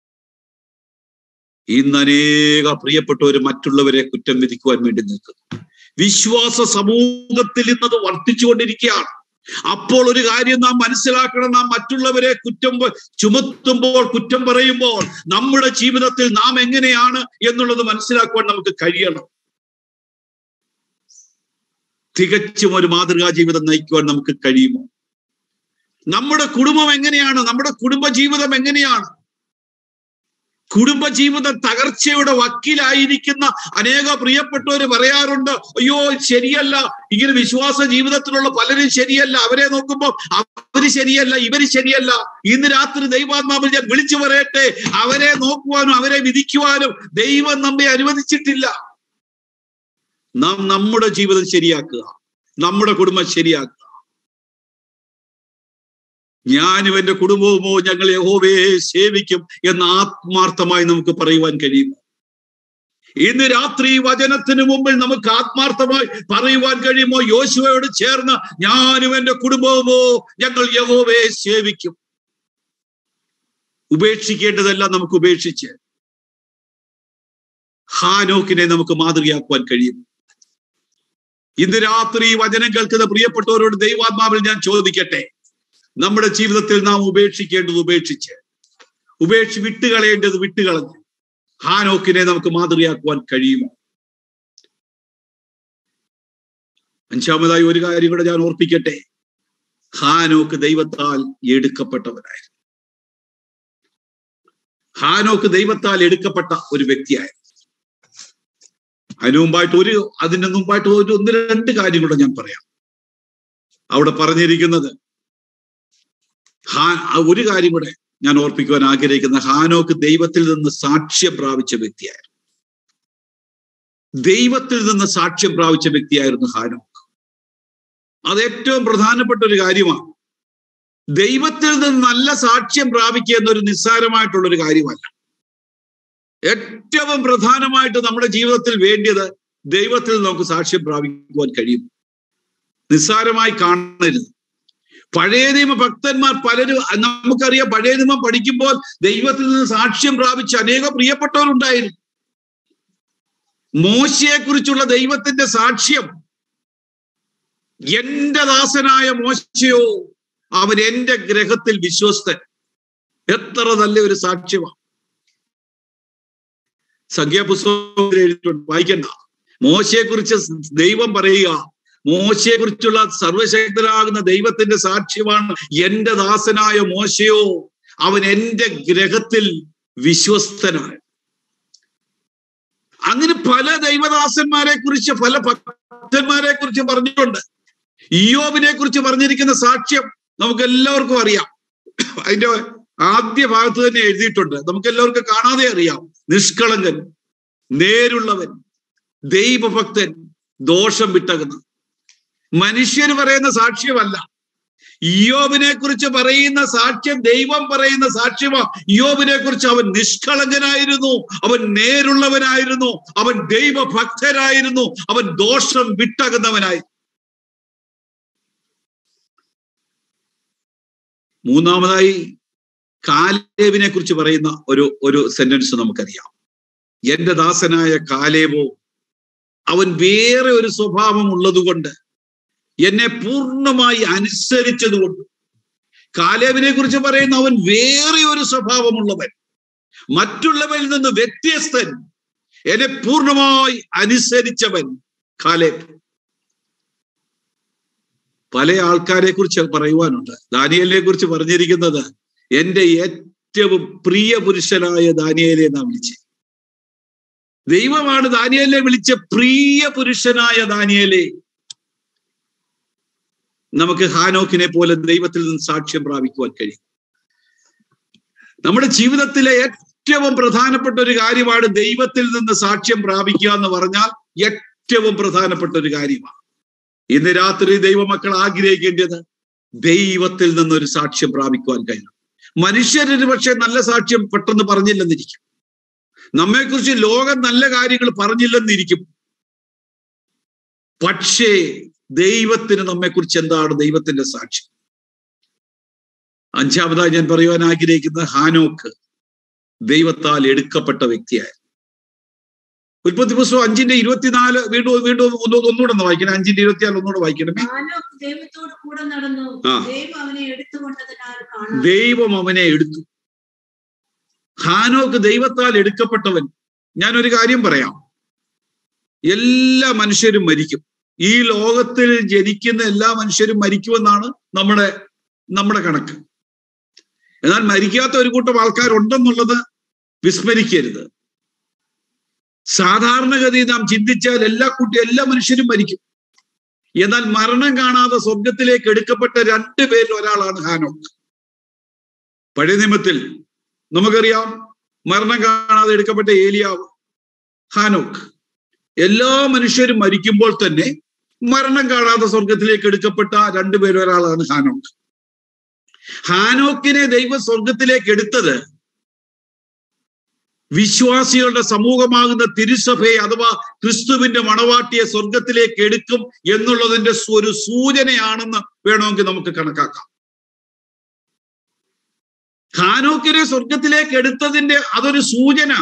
ഇന്ന് അനേക പ്രിയപ്പെട്ടവർ മറ്റുള്ളവരെ കുറ്റം വിധിക്കുവാൻ വേണ്ടി നിൽക്കുന്നു വിശ്വാസ സമൂഹത്തിൽ ഇന്നത് വർദ്ധിച്ചുകൊണ്ടിരിക്കുകയാണ് അപ്പോൾ ഒരു കാര്യം നാം മനസ്സിലാക്കണം നാം മറ്റുള്ളവരെ കുറ്റം ചുമത്തുമ്പോൾ കുറ്റം പറയുമ്പോൾ നമ്മുടെ ജീവിതത്തിൽ നാം എങ്ങനെയാണ് എന്നുള്ളത് മനസ്സിലാക്കുവാൻ നമുക്ക് കഴിയണം തികച്ചും ഒരു മാതൃകാ ജീവിതം നയിക്കുവാൻ നമുക്ക് കഴിയുമോ നമ്മുടെ കുടുംബം എങ്ങനെയാണ് നമ്മുടെ കുടുംബ ജീവിതം എങ്ങനെയാണ് കുടുംബജീവിതം തകർച്ചയുടെ വക്കീലായിരിക്കുന്ന അനേക പ്രിയപ്പെട്ടവര് പറയാറുണ്ട് അയ്യോ ശരിയല്ല ഇങ്ങനെ വിശ്വാസ ജീവിതത്തിലുള്ള പലരും ശരിയല്ല അവരെ നോക്കുമ്പോൾ അവര് ശരിയല്ല ഇവര് ശരിയല്ല ഇന്ന് രാത്രി ദൈവാത്മാവിൽ ഞാൻ വിളിച്ചു പറയട്ടെ അവരെ നോക്കുവാനും അവരെ വിധിക്കുവാനും ദൈവം നമ്മെ അനുവദിച്ചിട്ടില്ല നാം നമ്മുടെ ജീവിതം ശരിയാക്കുക നമ്മുടെ കുടുംബം ശരിയാക്കുക ഞാനും എന്റെ കുടുംബവുമോ ഞങ്ങൾ യഹോവയെ സേവിക്കും എന്ന് ആത്മാർത്ഥമായി നമുക്ക് പറയുവാൻ കഴിയും ഇന്ന് രാത്രി വചനത്തിന് മുമ്പിൽ നമുക്ക് ആത്മാർത്ഥമായി പറയുവാൻ കഴിയുമോ യോശുവയോട് ചേർന്ന് ഞാനും എന്റെ കുടുംബവുമോ ഞങ്ങൾ യഹോവയെ സേവിക്കും ഉപേക്ഷിക്കേണ്ടതെല്ലാം നമുക്ക് ഉപേക്ഷിച്ച് ഹാനോക്കിനെ നമുക്ക് മാതൃകയാക്കുവാൻ കഴിയും ഇന്ന് രാത്രി വചനം കേൾക്കുന്ന പ്രിയപ്പെട്ടവരോട് ദൈവാത്മാവിൽ ഞാൻ ചോദിക്കട്ടെ നമ്മുടെ ജീവിതത്തിൽ നാം ഉപേക്ഷിക്കേണ്ടത് ഉപേക്ഷിച്ച് ഉപേക്ഷി വിട്ടുകളയേണ്ടത് വിട്ടുകളഞ്ഞ് ഹാനോക്കിനെ നമുക്ക് മാതൃകയാക്കുവാൻ കഴിയുമോ അഞ്ചാമതായി ഒരു കാര്യം കൂടെ ഞാൻ ഓർപ്പിക്കട്ടെ ഹാനോക്ക് ദൈവത്താൽ എടുക്കപ്പെട്ടവനായിരുന്നു ഹാനോക്ക് ദൈവത്താൽ എടുക്കപ്പെട്ട ഒരു വ്യക്തിയായിരുന്നു അതിനു മുമ്പായിട്ട് ഒരു അതിന് മുമ്പായിട്ട് ഒരു ഒന്ന് രണ്ട് കാര്യം കൂടെ ഞാൻ പറയാം അവിടെ പറഞ്ഞിരിക്കുന്നത് ഹാ ഒരു കാര്യം കൂടെ ഞാൻ ഓർപ്പിക്കുവാൻ ആഗ്രഹിക്കുന്ന ഹാനോക്ക് ദൈവത്തിൽ നിന്ന് സാക്ഷ്യം പ്രാപിച്ച വ്യക്തിയായിരുന്നു ദൈവത്തിൽ നിന്ന് സാക്ഷ്യം പ്രാപിച്ച വ്യക്തിയായിരുന്നു ഹാനോക്ക് അത് ഏറ്റവും പ്രധാനപ്പെട്ട ഒരു കാര്യമാണ് ദൈവത്തിൽ നിന്ന് നല്ല സാക്ഷ്യം പ്രാപിക്കുക എന്നൊരു നിസ്സാരമായിട്ടുള്ള ഒരു കാര്യമല്ല ഏറ്റവും പ്രധാനമായിട്ട് നമ്മുടെ ജീവിതത്തിൽ വേണ്ടിയത് ദൈവത്തിൽ നമുക്ക് സാക്ഷ്യം പ്രാപിക്കുവാൻ കഴിയും നിസ്സാരമായി കാണരുത് പഴയ നിയമ ഭക്തന്മാർ പലരും നമുക്കറിയാം പഴയ നിയമം പഠിക്കുമ്പോൾ ദൈവത്തിൽ നിന്ന് സാക്ഷ്യം പ്രാപിച്ച അനേക പ്രിയപ്പെട്ടവരുണ്ടായിരുന്നു മോശയെ കുറിച്ചുള്ള ദൈവത്തിന്റെ സാക്ഷ്യം എന്റെ ദാസനായ മോശയോ അവൻ എന്റെ ഗ്രഹത്തിൽ വിശ്വസ്തൻ എത്ര നല്ല ഒരു സാക്ഷ്യമാണ് സംഖ്യാപുസ്തകത്തിൽ എഴുതിയിട്ടുണ്ട് വായിക്കണ്ട മോശയെ കുറിച്ച് ദൈവം പറയുക മോശയെ കുറിച്ചുള്ള സർവശക്തനാകുന്ന ദൈവത്തിന്റെ സാക്ഷ്യമാണ് എന്റെ ദാസനായ മോശയോ അവൻ എൻ്റെ ഗ്രഹത്തിൽ വിശ്വസ്തനാണ് അങ്ങനെ പല ദൈവദാസന്മാരെ കുറിച്ച് പല ഭക്തന്മാരെ കുറിച്ച് പറഞ്ഞിട്ടുണ്ട് ഇയോബിനെ കുറിച്ച് പറഞ്ഞിരിക്കുന്ന സാക്ഷ്യം നമുക്ക് എല്ലാവർക്കും അറിയാം അതിന്റെ ആദ്യ ഭാഗത്ത് തന്നെ എഴുതിയിട്ടുണ്ട് നമുക്ക് എല്ലാവർക്കും കാണാതെ അറിയാം നിഷ്കളങ്കൻ നേരുള്ളവൻ ദൈവഭക്തൻ ദോഷം വിട്ടകുന്ന മനുഷ്യർ പറയുന്ന സാക്ഷ്യമല്ല ഇയോബിനെ കുറിച്ച് പറയുന്ന സാക്ഷ്യം ദൈവം പറയുന്ന സാക്ഷ്യമാ ഇയോബിനെ കുറിച്ച് അവൻ നിഷ്കളങ്കനായിരുന്നു അവൻ നേരുള്ളവനായിരുന്നു അവൻ ദൈവഭക്തനായിരുന്നു അവൻ ദോഷം വിട്ടകുന്നവനായി മൂന്നാമതായി കാലേബിനെ കുറിച്ച് പറയുന്ന ഒരു ഒരു സെന്റൻസ് നമുക്കറിയാം എന്റെ ദാസനായ കാലേബോ അവൻ വേറെ ഒരു സ്വഭാവം ഉള്ളതുകൊണ്ട് എന്നെ പൂർണ്ണമായി അനുസരിച്ചതുകൊണ്ട് കാലേബിനെ കുറിച്ച് പറയുന്ന അവൻ വേറെ ഒരു സ്വഭാവമുള്ളവൻ മറ്റുള്ളവരിൽ നിന്ന് വ്യത്യസ്തൻ എന്നെ പൂർണ്ണമായി അനുസരിച്ചവൻ കാലേബ് പല ആൾക്കാരെ കുറിച്ച് പറയുവാനുണ്ട് ദാനിയലിനെ കുറിച്ച് പറഞ്ഞിരിക്കുന്നത് എന്റെ ഏറ്റവും പ്രിയ പുരുഷനായ ദാനിയലെ നാം വിളിച്ചേ ദൈവമാണ് ദാനിയലിനെ വിളിച്ച പ്രിയ പുരുഷനായ ദാനിയലെ നമുക്ക് ഹാനോക്കിനെ പോലെ ദൈവത്തിൽ നിന്ന് സാക്ഷ്യം പ്രാപിക്കുവാൻ കഴിയും നമ്മുടെ ജീവിതത്തിലെ ഏറ്റവും പ്രധാനപ്പെട്ട ഒരു കാര്യമാണ് ദൈവത്തിൽ നിന്ന് സാക്ഷ്യം പ്രാപിക്കുക എന്ന് പറഞ്ഞാൽ ഏറ്റവും പ്രധാനപ്പെട്ട ഒരു കാര്യമാണ് ഇന്ന് രാത്രി ദൈവമക്കൾ ആഗ്രഹിക്കേണ്ടത് ദൈവത്തിൽ നിന്നൊരു സാക്ഷ്യം പ്രാപിക്കുവാൻ കഴിയണം മനുഷ്യരൊരു പക്ഷെ നല്ല സാക്ഷ്യം പെട്ടെന്ന് പറഞ്ഞില്ലെന്നിരിക്കും നമ്മെക്കുറിച്ച് ലോകം നല്ല കാര്യങ്ങൾ പറഞ്ഞില്ലെന്നിരിക്കും പക്ഷേ ദൈവത്തിന് നമ്മെക്കുറിച്ച് എന്താണ് ദൈവത്തിന്റെ സാക്ഷി അഞ്ചാമതായി ഞാൻ പറയുവാൻ ആഗ്രഹിക്കുന്ന ഹാനോക്ക് ദൈവത്താൽ എടുക്കപ്പെട്ട വ്യക്തിയായിരുന്നു ഉൽപ്പത്തി പുസ്തകം അഞ്ചിന്റെ ഇരുപത്തിനാല് വീണ്ടും വീണ്ടും ഒന്നുകൂടെ ഒന്ന് വായിക്കണം അഞ്ചിന്റെ ഇരുപത്തിനാല് ഒന്നുകൂടെ വായിക്കണമേ ഹാനോക്ക് ദൈവത്തോട് കൂടെ നടന്നു ആ. ദൈവം അവനെ എടുത്തുകൊണ്ടതിനാൽ കാണാം ദൈവം അവനെ എടുത്തു ഹാനോക്ക് ദൈവത്താൽ എടുക്കപ്പെട്ടവൻ ഞാനൊരു കാര്യം പറയാം എല്ലാ മനുഷ്യരും മരിക്കും ഈ ലോകത്തിൽ ജനിക്കുന്ന എല്ലാ മനുഷ്യരും മരിക്കുമെന്നാണ് നമ്മുടെ നമ്മുടെ കണക്ക് എന്നാൽ മരിക്കാത്ത ഒരു കൂട്ടം ആൾക്കാരുണ്ടെന്നുള്ളത് വിസ്മരിക്കരുത് സാധാരണഗതി നാം ചിന്തിച്ചാൽ എല്ലാ കുട്ടി എല്ലാ മനുഷ്യരും മരിക്കും എന്നാൽ മരണം കാണാതെ സ്വർഗത്തിലേക്ക് എടുക്കപ്പെട്ട രണ്ടു പേരിൽ ഒരാളാണ് ഹാനോക്ക് പഴയ നിയമത്തിൽ നമുക്കറിയാം മരണം കാണാതെ എടുക്കപ്പെട്ട ഏലിയാവ് ഹാനോക്ക് എല്ലാ മനുഷ്യരും മരിക്കുമ്പോൾ തന്നെ മരണം കാണാതെ സ്വർഗത്തിലേക്ക് എടുക്കപ്പെട്ട രണ്ടുപേരും ഒരാളാണ് ഹാനോക്ക് ഹാനോക്കിനെ ദൈവം സ്വർഗത്തിലേക്ക് എടുത്തത് വിശ്വാസികളുടെ സമൂഹമാകുന്ന തിരുസഭയെ അഥവാ ക്രിസ്തുവിന്റെ മണവാട്ടിയെ സ്വർഗത്തിലേക്ക് എടുക്കും എന്നുള്ളതിന്റെ ഒരു സൂചനയാണെന്ന് വേണമെങ്കിൽ നമുക്ക് കണക്കാക്കാം ഹാനോക്കിനെ സ്വർഗത്തിലേക്ക് എടുത്തതിന്റെ അതൊരു സൂചന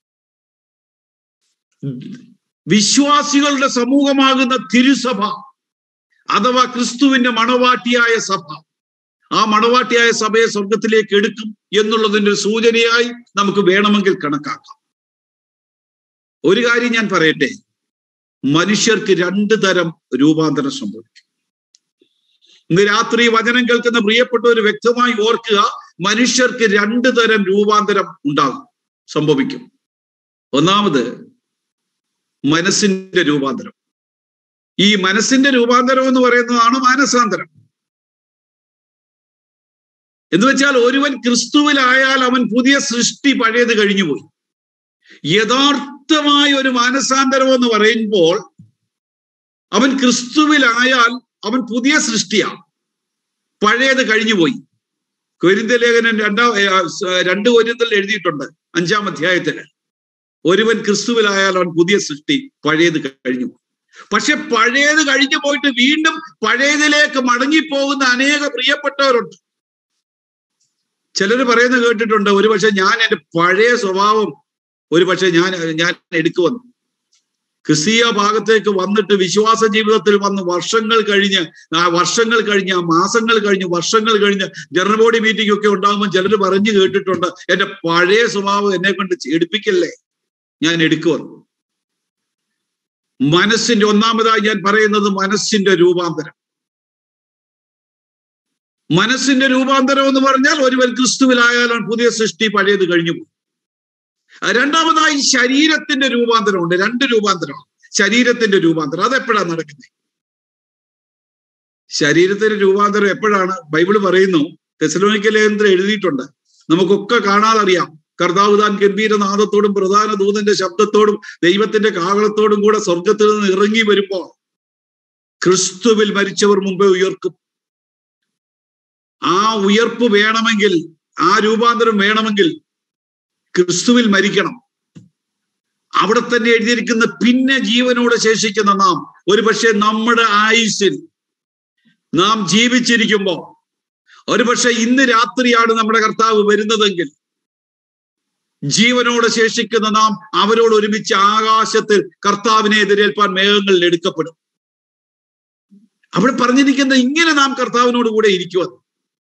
വിശ്വാസികളുടെ സമൂഹമാകുന്ന തിരുസഭ അഥവാ ക്രിസ്തുവിന്റെ മണവാട്ടിയായ സഭ ആ മണവാട്ടിയായ സഭയെ സ്വർഗത്തിലേക്ക് എടുക്കും എന്നുള്ളതിന്റെ ഒരു സൂചനയായി നമുക്ക് വേണമെങ്കിൽ കണക്കാക്കാം ഒരു കാര്യം ഞാൻ പറയട്ടെ മനുഷ്യർക്ക് രണ്ട് തരം രൂപാന്തരം സംഭവിക്കും ഇന്ന് രാത്രി വചനം കേൾക്കുന്ന പ്രിയപ്പെട്ടവർ വ്യക്തമായി ഓർക്കുക മനുഷ്യർക്ക് രണ്ട് തരം രൂപാന്തരം ഉണ്ടാകും സംഭവിക്കും ഒന്നാമത് മനസ്സിന്റെ രൂപാന്തരം ഈ മനസ്സിന്റെ രൂപാന്തരം എന്ന് പറയുന്നതാണ് മാനസാന്തരം എന്ന് വെച്ചാൽ ഒരുവൻ ക്രിസ്തുവിലായാൽ അവൻ പുതിയ സൃഷ്ടി പഴയത് കഴിഞ്ഞുപോയി യഥാർത്ഥമായ ഒരു മാനസാന്തരം എന്ന് പറയുമ്പോൾ അവൻ ക്രിസ്തുവിലായാൽ അവൻ പുതിയ സൃഷ്ടിയാണ് പഴയത് കഴിഞ്ഞുപോയി കൊരിന്ത ലേഖനം രണ്ടാം ഏ, ആ, സ്, രണ്ട് കൊരിന്തൽ എഴുതിയിട്ടുണ്ട് അഞ്ചാം അധ്യായത്തിന് ഒരുവൻ ക്രിസ്തുവിലായാൽ അവൻ പുതിയ സൃഷ്ടി പഴയത് കഴിഞ്ഞു പക്ഷെ പഴയത് കഴിഞ്ഞു പോയിട്ട് വീണ്ടും പഴയതിലേക്ക് മടങ്ങിപ്പോകുന്ന അനേക പ്രിയപ്പെട്ടവരുണ്ട് ചിലർ പറയുന്നത് കേട്ടിട്ടുണ്ട് ഒരുപക്ഷെ ഞാൻ എൻ്റെ പഴയ സ്വഭാവം ഒരുപക്ഷെ ഞാൻ ഞാൻ എടുക്കുമെന്ന് ക്രിസ്തീയ ഭാഗത്തേക്ക് വന്നിട്ട് വിശ്വാസ ജീവിതത്തിൽ വന്ന് വർഷങ്ങൾ കഴിഞ്ഞ് ആ വർഷങ്ങൾ കഴിഞ്ഞ് ആ മാസങ്ങൾ കഴിഞ്ഞ് വർഷങ്ങൾ കഴിഞ്ഞ് ജനറൽ ബോഡി മീറ്റിംഗ് ഒക്കെ ഉണ്ടാകുമ്പോൾ ചിലർ പറഞ്ഞു കേട്ടിട്ടുണ്ട് എൻ്റെ പഴയ സ്വഭാവം എന്നെ കൊണ്ട് എടുപ്പിക്കല്ലേ ഞാൻ എടുക്കുമെന്ന് മനസ്സിന്റെ ഒന്നാമതായി ഞാൻ പറയുന്നത് മനസ്സിന്റെ രൂപാന്തരം മനസ്സിന്റെ രൂപാന്തരം എന്ന് പറഞ്ഞാൽ ഒരുവൻ ക്രിസ്തുവിലായാലും പുതിയ സൃഷ്ടി പഴയത് കഴിഞ്ഞു പോകും രണ്ടാമതായി ശരീരത്തിന്റെ രൂപാന്തരമുണ്ട് രണ്ട് രൂപാന്തരമാണ് ശരീരത്തിന്റെ രൂപാന്തരം അതെപ്പോഴാണ് നടക്കുന്നത് ശരീരത്തിന്റെ രൂപാന്തരം എപ്പോഴാണ് ബൈബിള് പറയുന്നു തെസലോനിക്ക ലേഖനത്തിൽ എഴുതിയിട്ടുണ്ട് നമുക്കൊക്കെ കാണാതറിയാം കർത്താവ് താൻ ഗംഭീരനാദത്തോടും പ്രധാന ദൂതന്റെ ശബ്ദത്തോടും ദൈവത്തിന്റെ കാഹളത്തോടും കൂടെ സ്വർഗത്തിൽ നിന്ന് ഇറങ്ങി വരുമ്പോൾ ക്രിസ്തുവിൽ മരിച്ചവർ മുമ്പേ ഉയർക്കും ആ ഉയർപ്പ് വേണമെങ്കിൽ ആ രൂപാന്തരം വേണമെങ്കിൽ ക്രിസ്തുവിൽ മരിക്കണം അവിടെ തന്നെ എഴുതിയിരിക്കുന്ന പിന്നെ ജീവനോടെ ശേഷിക്കുന്ന നാം ഒരുപക്ഷെ നമ്മുടെ ആയുസ്സിൽ നാം ജീവിച്ചിരിക്കുമ്പോൾ ഒരുപക്ഷെ ഇന്ന് രാത്രിയാണ് നമ്മുടെ കർത്താവ് വരുന്നതെങ്കിൽ ജീവനോടെ ശേഷിക്കുന്ന നാം അവരോട് ഒരുമിച്ച് ആകാശത്തിൽ കർത്താവിനെ എതിരേൽപ്പാൻ മേഘങ്ങളിൽ എടുക്കപ്പെടും അവിടെ പറഞ്ഞിരിക്കുന്ന ഇങ്ങനെ നാം കർത്താവിനോട് കൂടെ ഇരിക്കുമെന്ന്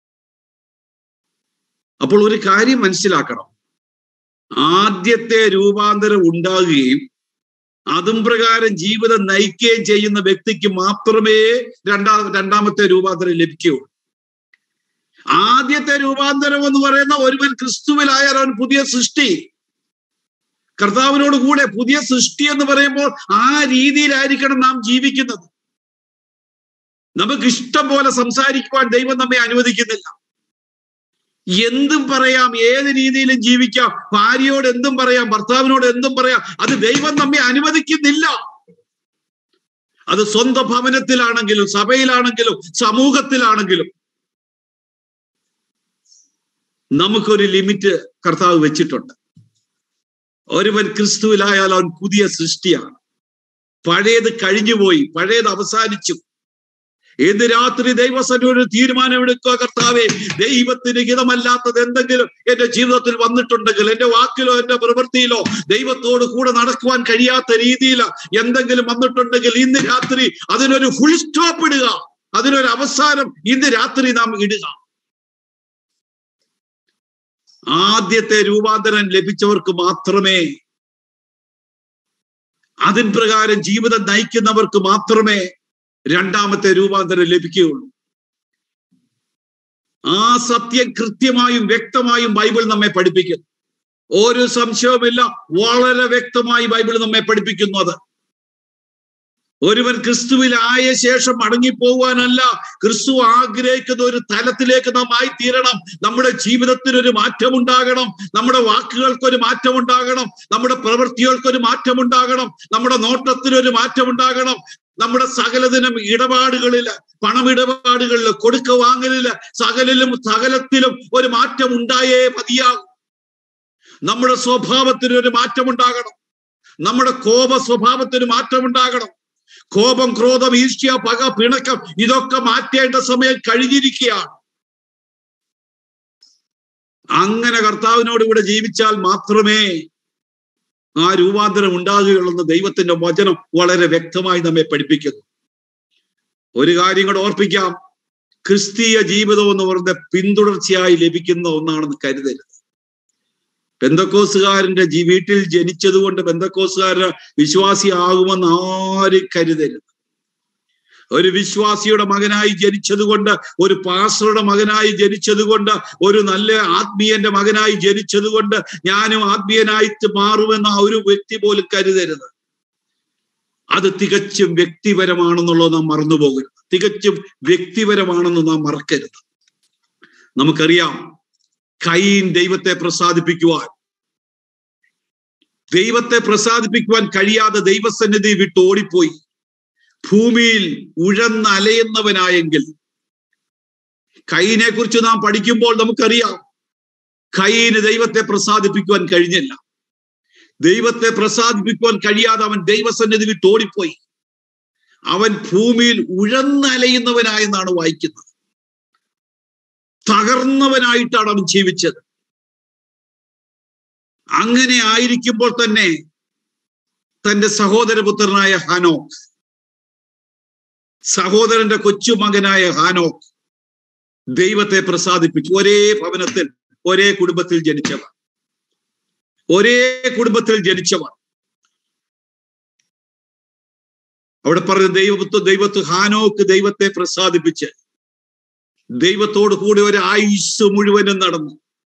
അപ്പോൾ ഒരു കാര്യം മനസ്സിലാക്കണം ആദ്യത്തെ രൂപാന്തരം ഉണ്ടാകുകയും അതും പ്രകാരം ജീവിതം നയിക്കുകയും ചെയ്യുന്ന വ്യക്തിക്ക് മാത്രമേ രണ്ടാം രണ്ടാമത്തെ രൂപാന്തരം ലഭിക്കുകയുള്ളൂ ആദ്യത്തെ രൂപാന്തരം എന്ന് പറയുന്ന ഒരുവൻ ക്രിസ്തുവിലായാൽ അവൻ പുതിയ സൃഷ്ടി കർത്താവിനോട് കൂടെ പുതിയ സൃഷ്ടി എന്ന് പറയുമ്പോൾ ആ രീതിയിലായിരിക്കണം നാം ജീവിക്കുന്നത് നമുക്ക് ഇഷ്ടം പോലെ സംസാരിക്കുവാൻ ദൈവം നമ്മെ അനുവദിക്കുന്നില്ല എന്തും പറയാം ഏത് രീതിയിലും ജീവിക്കാം ഭാര്യയോട് എന്തും പറയാം ഭർത്താവിനോട് എന്തും പറയാം അത് ദൈവം നമ്മെ അനുവദിക്കുന്നില്ല അത് സ്വന്തം ഭവനത്തിലാണെങ്കിലും സഭയിലാണെങ്കിലും സമൂഹത്തിലാണെങ്കിലും നമുക്കൊരു ലിമിറ്റ് കർത്താവ് വെച്ചിട്ടുണ്ട് ഒരുവൻ ക്രിസ്തുവിലായാൽ അവൻ പുതിയ സൃഷ്ടിയാണ് പഴയത് കഴിഞ്ഞുപോയി പഴയത് അവസാനിച്ചു ഇന്ന് രാത്രി ദൈവസനൊരു തീരുമാനമെടുക്കുക കർത്താവെ ദൈവത്തിന് ഹിതമല്ലാത്തത് എന്തെങ്കിലും എന്റെ ജീവിതത്തിൽ വന്നിട്ടുണ്ടെങ്കിൽ എന്റെ വാക്കിലോ എന്റെ പ്രവൃത്തിയിലോ ദൈവത്തോട് കൂടെ നടക്കുവാൻ കഴിയാത്ത രീതിയിൽ എന്തെങ്കിലും വന്നിട്ടുണ്ടെങ്കിൽ ഇന്ന് രാത്രി അതിനൊരു ഫുൾ സ്റ്റോപ്പ് ഇടുക അതിനൊരു അവസാനം ഇന്ന് രാത്രി നാം ഇടുക ആദ്യത്തെ രൂപാന്തരം ലഭിച്ചവർക്ക് മാത്രമേ അതിൻ പ്രകാരം ജീവിതം നയിക്കുന്നവർക്ക് മാത്രമേ രണ്ടാമത്തെ രൂപാന്തരം ലഭിക്കുകയുള്ളൂ ആ സത്യം കൃത്യമായും വ്യക്തമായും ബൈബിൾ നമ്മെ പഠിപ്പിക്കുന്നു ഒരു സംശയവുമില്ല വളരെ വ്യക്തമായി ബൈബിൾ നമ്മെ പഠിപ്പിക്കുന്നു അത് ഒരുവൻ ക്രിസ്തുവിലായ ശേഷം മടങ്ങിപ്പോവാനല്ല ക്രിസ്തു ആഗ്രഹിക്കുന്ന ഒരു തലത്തിലേക്ക് നാം ആയി തീരണം നമ്മുടെ ജീവിതത്തിന് ഒരു മാറ്റം ഉണ്ടാകണം നമ്മുടെ വാക്കുകൾക്ക് ഒരു മാറ്റം ഉണ്ടാകണം നമ്മുടെ പ്രവൃത്തികൾക്ക് ഒരു മാറ്റം ഉണ്ടാകണം നമ്മുടെ നോട്ടത്തിന് ഒരു മാറ്റം ഉണ്ടാകണം നമ്മുടെ സകലദിനം ഇടപാടുകളില് പണമിടപാടുകളില് കൊടുക്ക വാങ്ങലില് സകലിലും സകലത്തിലും ഒരു മാറ്റം ഉണ്ടായേ മതിയാകും നമ്മുടെ സ്വഭാവത്തിന് ഒരു മാറ്റം ഉണ്ടാകണം നമ്മുടെ കോപ സ്വഭാവത്തിന് മാറ്റം ഉണ്ടാകണം കോപം ക്രോധം ഈർഷ്യ പക പിണക്കം ഇതൊക്കെ മാറ്റേണ്ട സമയം കഴിഞ്ഞിരിക്കുകയാണ് അങ്ങനെ കർത്താവിനോട് കൂടെ ജീവിച്ചാൽ മാത്രമേ ആ രൂപാന്തരം ഉണ്ടാകുകയുള്ളെന്ന് ദൈവത്തിന്റെ വചനം വളരെ വ്യക്തമായി നമ്മെ പഠിപ്പിക്കുന്നു ഒരു കാര്യം കൂടെ ഓർപ്പിക്കാം ക്രിസ്തീയ ജീവിതം എന്ന് പറയുന്നത് പിന്തുടർച്ചയായി ലഭിക്കുന്ന ഒന്നാണെന്ന് കരുതരുത് ബന്ധക്കോസുകാരന്റെ ജി വീട്ടിൽ ജനിച്ചത് കൊണ്ട് ബന്ധക്കോസുകാരന് വിശ്വാസിയാകുമെന്ന് ആരും കരുതരുത് ഒരു വിശ്വാസിയുടെ മകനായി ജനിച്ചത് കൊണ്ട് ഒരു പാസ്റ്ററുടെ മകനായി ജനിച്ചത് കൊണ്ട് ഒരു നല്ല ആത്മീയന്റെ മകനായി ജനിച്ചത് കൊണ്ട് ഞാനും ആത്മീയനായിട്ട് മാറുമെന്ന ഒരു വ്യക്തി പോലും കരുതരുത് അത് തികച്ചും വ്യക്തിപരമാണെന്നുള്ളത് നാം മറന്നുപോകരുത് തികച്ചും വ്യക്തിപരമാണെന്ന് നാം മറക്കരുത് നമുക്കറിയാം കൈൻ ദൈവത്തെ പ്രസാദിപ്പിക്കുവാൻ ദൈവത്തെ പ്രസാദിപ്പിക്കുവാൻ കഴിയാതെ ദൈവസന്നിധി വിട്ട് ഓടിപ്പോയി ഭൂമിയിൽ ഉഴന്നലയുന്നവനായെങ്കിൽ കൈനെ കുറിച്ച് നാം പഠിക്കുമ്പോൾ നമുക്കറിയാം കൈന് ദൈവത്തെ പ്രസാദിപ്പിക്കുവാൻ കഴിഞ്ഞില്ല ദൈവത്തെ പ്രസാദിപ്പിക്കുവാൻ കഴിയാതെ അവൻ ദൈവസന്നിധി വിട്ട് ഓടിപ്പോയി അവൻ ഭൂമിയിൽ ഉഴന്നലയുന്നവനായെന്നാണ് വായിക്കുന്നത് തകർന്നവനായിട്ടാണ് അവൻ ജീവിച്ചത് അങ്ങനെ ആയിരിക്കുമ്പോൾ തന്നെ തന്റെ സഹോദരപുത്രനായ ഹാനോക്ക് സഹോദരന്റെ കൊച്ചുമകനായ ഹാനോക്ക് ദൈവത്തെ പ്രസാദിപ്പിച്ചു ഒരേ ഭവനത്തിൽ ഒരേ കുടുംബത്തിൽ ജനിച്ചവർ ഒരേ കുടുംബത്തിൽ ജനിച്ചവർ അവിടെ പറഞ്ഞ ദൈവത്വ ദൈവത്വ ഹാനോക്ക് ദൈവത്തെ പ്രസാദിപ്പിച്ച് ദൈവത്തോട് കൂടി ഒരു ആയുസ് മുഴുവനും നടന്നു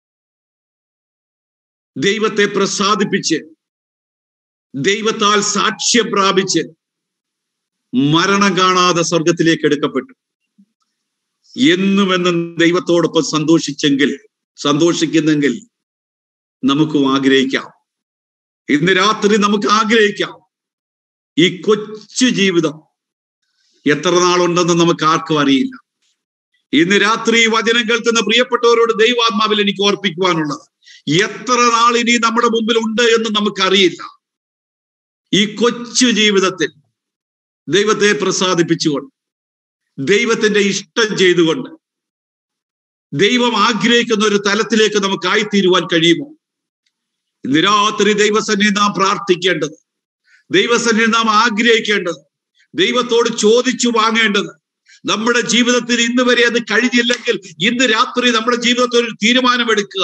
ദൈവത്തെ പ്രസാദിപ്പിച്ച് ദൈവത്താൽ സാക്ഷ്യം പ്രാപിച്ച് മരണം കാണാതെ സ്വർഗത്തിലേക്ക് എടുക്കപ്പെട്ടു എന്നുമെന്നും ദൈവത്തോടൊപ്പം സന്തോഷിച്ചെങ്കിൽ സന്തോഷിക്കുന്നെങ്കിൽ നമുക്കും ആഗ്രഹിക്കാം ഇന്ന് രാത്രി നമുക്ക് ആഗ്രഹിക്കാം ഈ കൊച്ചു ജീവിതം എത്ര നാളുണ്ടെന്ന് നമുക്ക് ആർക്കും അറിയില്ല ഇന്ന് രാത്രി ഈ വചനം കേൾക്കുന്ന പ്രിയപ്പെട്ടവരോട് ദൈവാത്മാവിൽ എനിക്ക് ഓർപ്പിക്കുവാനുള്ളത് എത്ര നാൾ ഇനി നമ്മുടെ മുമ്പിൽ ഉണ്ട് എന്ന് നമുക്കറിയില്ല ഈ കൊച്ചു ജീവിതത്തിൽ ദൈവത്തെ പ്രസാദിപ്പിച്ചുകൊണ്ട് ദൈവത്തിന്റെ ഇഷ്ടം ചെയ്തുകൊണ്ട് ദൈവം ആഗ്രഹിക്കുന്ന ഒരു തലത്തിലേക്ക് നമുക്ക് ആയിത്തീരുവാൻ കഴിയുമോ ഇന്ന് രാത്രി ദൈവസന്നിധി നാം പ്രാർത്ഥിക്കേണ്ടത് ദൈവസന്നിധി നാം ആഗ്രഹിക്കേണ്ടത് ദൈവത്തോട് ചോദിച്ചു വാങ്ങേണ്ടത് നമ്മുടെ ജീവിതത്തിൽ ഇന്ന് വരെ അത് കഴിഞ്ഞില്ലെങ്കിൽ ഇന്ന് രാത്രി നമ്മുടെ ജീവിതത്തിൽ ഒരു തീരുമാനമെടുക്കുക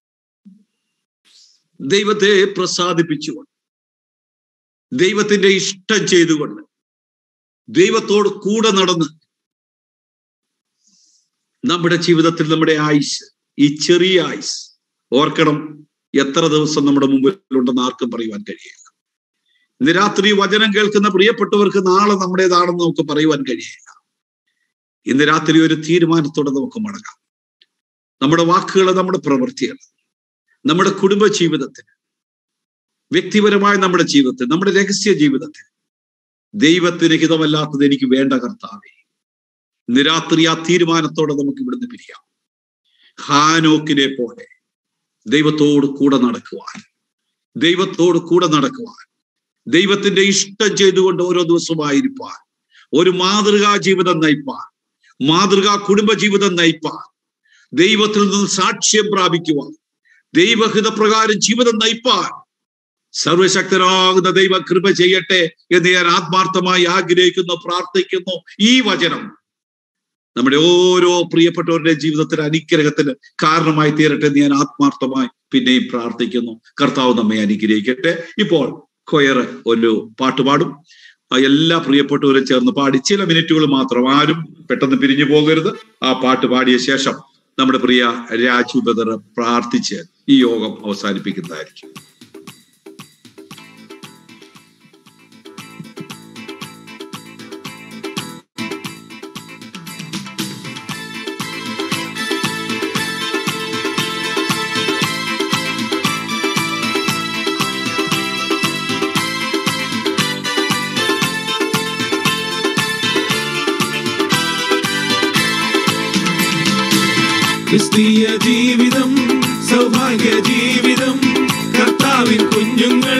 ദൈവത്തെ പ്രസാദിപ്പിച്ചുകൊണ്ട് ദൈവത്തിന്റെ ഇഷ്ടം ചെയ്തുകൊണ്ട് ദൈവത്തോട് കൂടെ നടന്ന് നമ്മുടെ ജീവിതത്തിൽ നമ്മുടെ ആയുസ് ഈ ചെറിയ ആയുസ് ഓർക്കണം എത്ര ദിവസം നമ്മുടെ മുമ്പിലുണ്ടെന്ന് ആർക്കും പറയുവാൻ കഴിയില്ല ഇന്ന് രാത്രി വചനം കേൾക്കുന്ന പ്രിയപ്പെട്ടവർക്ക് നാളെ നമ്മുടേതാണെന്ന് നമുക്ക് പറയുവാൻ കഴിയില്ല ഇന്ന് രാത്രി ഒരു തീരുമാനത്തോടെ നമുക്ക് മടങ്ങാം നമ്മുടെ വാക്കുകൾ നമ്മുടെ പ്രവൃത്തികൾ നമ്മുടെ കുടുംബ ജീവിതത്തിന് വ്യക്തിപരമായ നമ്മുടെ ജീവിതത്തിൽ നമ്മുടെ രഹസ്യ ജീവിതത്തിൽ ദൈവത്തിന് ഹിതമല്ലാത്തത് എനിക്ക് വേണ്ട കർത്താവേ ഇന്ന് രാത്രി ആ തീരുമാനത്തോടെ നമുക്ക് ഇവിടുന്ന് പിരിയാം ഹാനോക്കിനെ പോലെ ദൈവത്തോട് കൂടെ നടക്കുവാൻ ദൈവത്തോട് കൂടെ നടക്കുവാൻ ദൈവത്തിന്റെ ഇഷ്ടം ചെയ്തുകൊണ്ട് ഓരോ ദിവസമായിരിക്കാൻ ഒരു മാതൃകാ ജീവിതം നയിപ്പാൻ മാതൃകാ കുടുംബ ജീവിതം നയിപ്പാൻ ദൈവത്തിൽ നിന്ന് സാക്ഷ്യം പ്രാപിക്കുവാൻ ദൈവഹിത പ്രകാരം ജീവിതം നയിപ്പാൻ സർവശക്തനാകുന്ന ദൈവ കൃപ ചെയ്യട്ടെ എന്ന് ഞാൻ ആത്മാർത്ഥമായി ആഗ്രഹിക്കുന്നു പ്രാർത്ഥിക്കുന്നു ഈ വചനം നമ്മുടെ ഓരോ പ്രിയപ്പെട്ടവരുടെ ജീവിതത്തിന് അനുഗ്രഹത്തിന് കാരണമായി തീരട്ടെ എന്ന് ഞാൻ ആത്മാർത്ഥമായി പിന്നെയും പ്രാർത്ഥിക്കുന്നു കർത്താവ് നമ്മെ അനുഗ്രഹിക്കട്ടെ ഇപ്പോൾ കൊയർ ഒരു പാട്ടുപാടും ആ എല്ലാ പ്രിയപ്പെട്ടവരും ചേർന്ന് പാടി ചില മിനിറ്റുകൾ മാത്രം ആരും പെട്ടെന്ന് പിരിഞ്ഞു പോകരുത് ആ പാട്ട് പാടിയ ശേഷം നമ്മുടെ പ്രിയ രാജു ബദർ പ്രാർത്ഥിച്ച് ഈ യോഗം അവസാനിപ്പിക്കുന്നതായിരിക്കും ക്രിസ്തീയ ജീവിതം സൗഭാഗ്യ ജീവിതം കർത്താവിൻ കുഞ്ഞുങ്ങൾ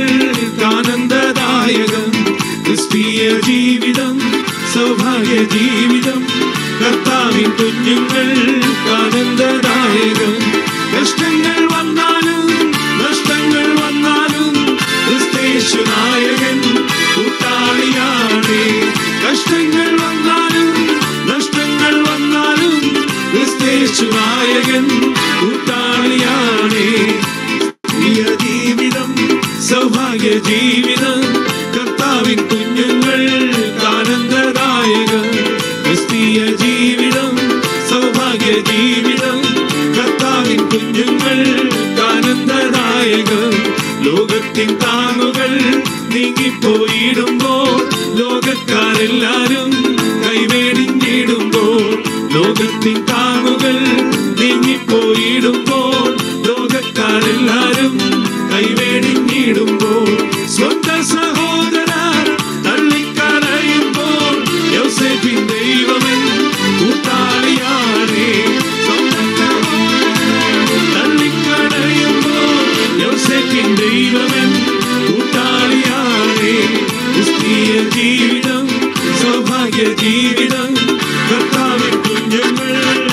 ആനന്ദദായകം ക്രിസ്തീയ ജീവിതം സൗഭാഗ്യ ജീവിതം കർത്താവിൻ കുഞ്ഞുങ്ങൾ ആനന്ദദായകം കഷ്ടങ്ങൾ വന്നാലും നഷ്ടങ്ങൾ വന്നാലും ക്രിസ്തേശു നായകൻ കൂട്ടാളിയാണ് കഷ്ടങ്ങൾ വന്നാലും നഷ്ടങ്ങൾ വന്നാലും ക്രിസ്തേശു നായകൻ കൂട്ടാളിയാണ് പ്രിയ ജീവിതം സൗഭാഗ്യ ജീവിതം കർത്താവിൻ കുഞ്ഞുങ്ങൾ ആനന്ദദായക ക്രിസ്തീയ ജീവിതം സൗഭാഗ്യ ജീവിതം കർത്താവിൻ കുഞ്ഞുങ്ങൾ ആനന്ദദായക ലോകത്തിൻ താങ്ങുകൾ നീങ്ങിപ്പോയിടുമ്പോൾ ലോകക്കാരെല്ലാരും കൈവേടിഞ്ഞിടുമ്പോൾ ലോകത്തിൻ താങ്ങുകൾ നീങ്ങിപ്പോയിടുമ്പോൾ ലോകക്കാരെല്ലാരും കൈവേടിഞ്ഞിടുമ്പോൾ സ്വന്ത സഹോദരർ തള്ളിക്കരയുമ്പോൾ യോസേഫിൻ ദൈവമൻ കൂട്ടാളിയാണേ സ്വന്തം സഹോദരർ തള്ളിക്കരയുമ്പോൾ യോസേഫിൻ ദൈവമൻ കൂട്ടാളിയാണേ ക്രിസ്തീയ ജീവിതം സൗഭാഗ്യ ജീവിതം കർത്താവിൻ കുഞ്ഞുങ്ങൾ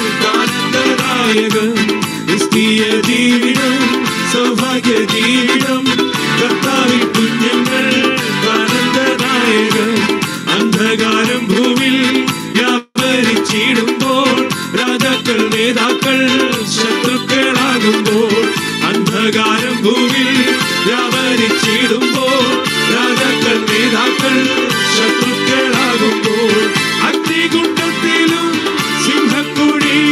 ആനന്ദദായകം ക്രിസ്തീയ ജീവിതം സൗഭാഗ്യ ജീവിതം കർത്താവിൻ കുഞ്ഞുങ്ങൾ ആനന്ദദായകം അന്ധകാരം ഭൂമിൽ വ്യാപരിച്ചിടുമ്പോൾ രാജാക്കൾ നേതാക്കൾ ശത്രുക്കളാകുമ്പോൾ അന്ധകാരം ഭൂമിൽ വ്യാപരിച്ചിടുമ്പോൾ രാജാക്കൾ നേതാക്കൾ ശത്രുക്കളാകുമ്പോൾ അഗ്നികുണ്ടത്തിലും സിംഹക്കുഴിയിലും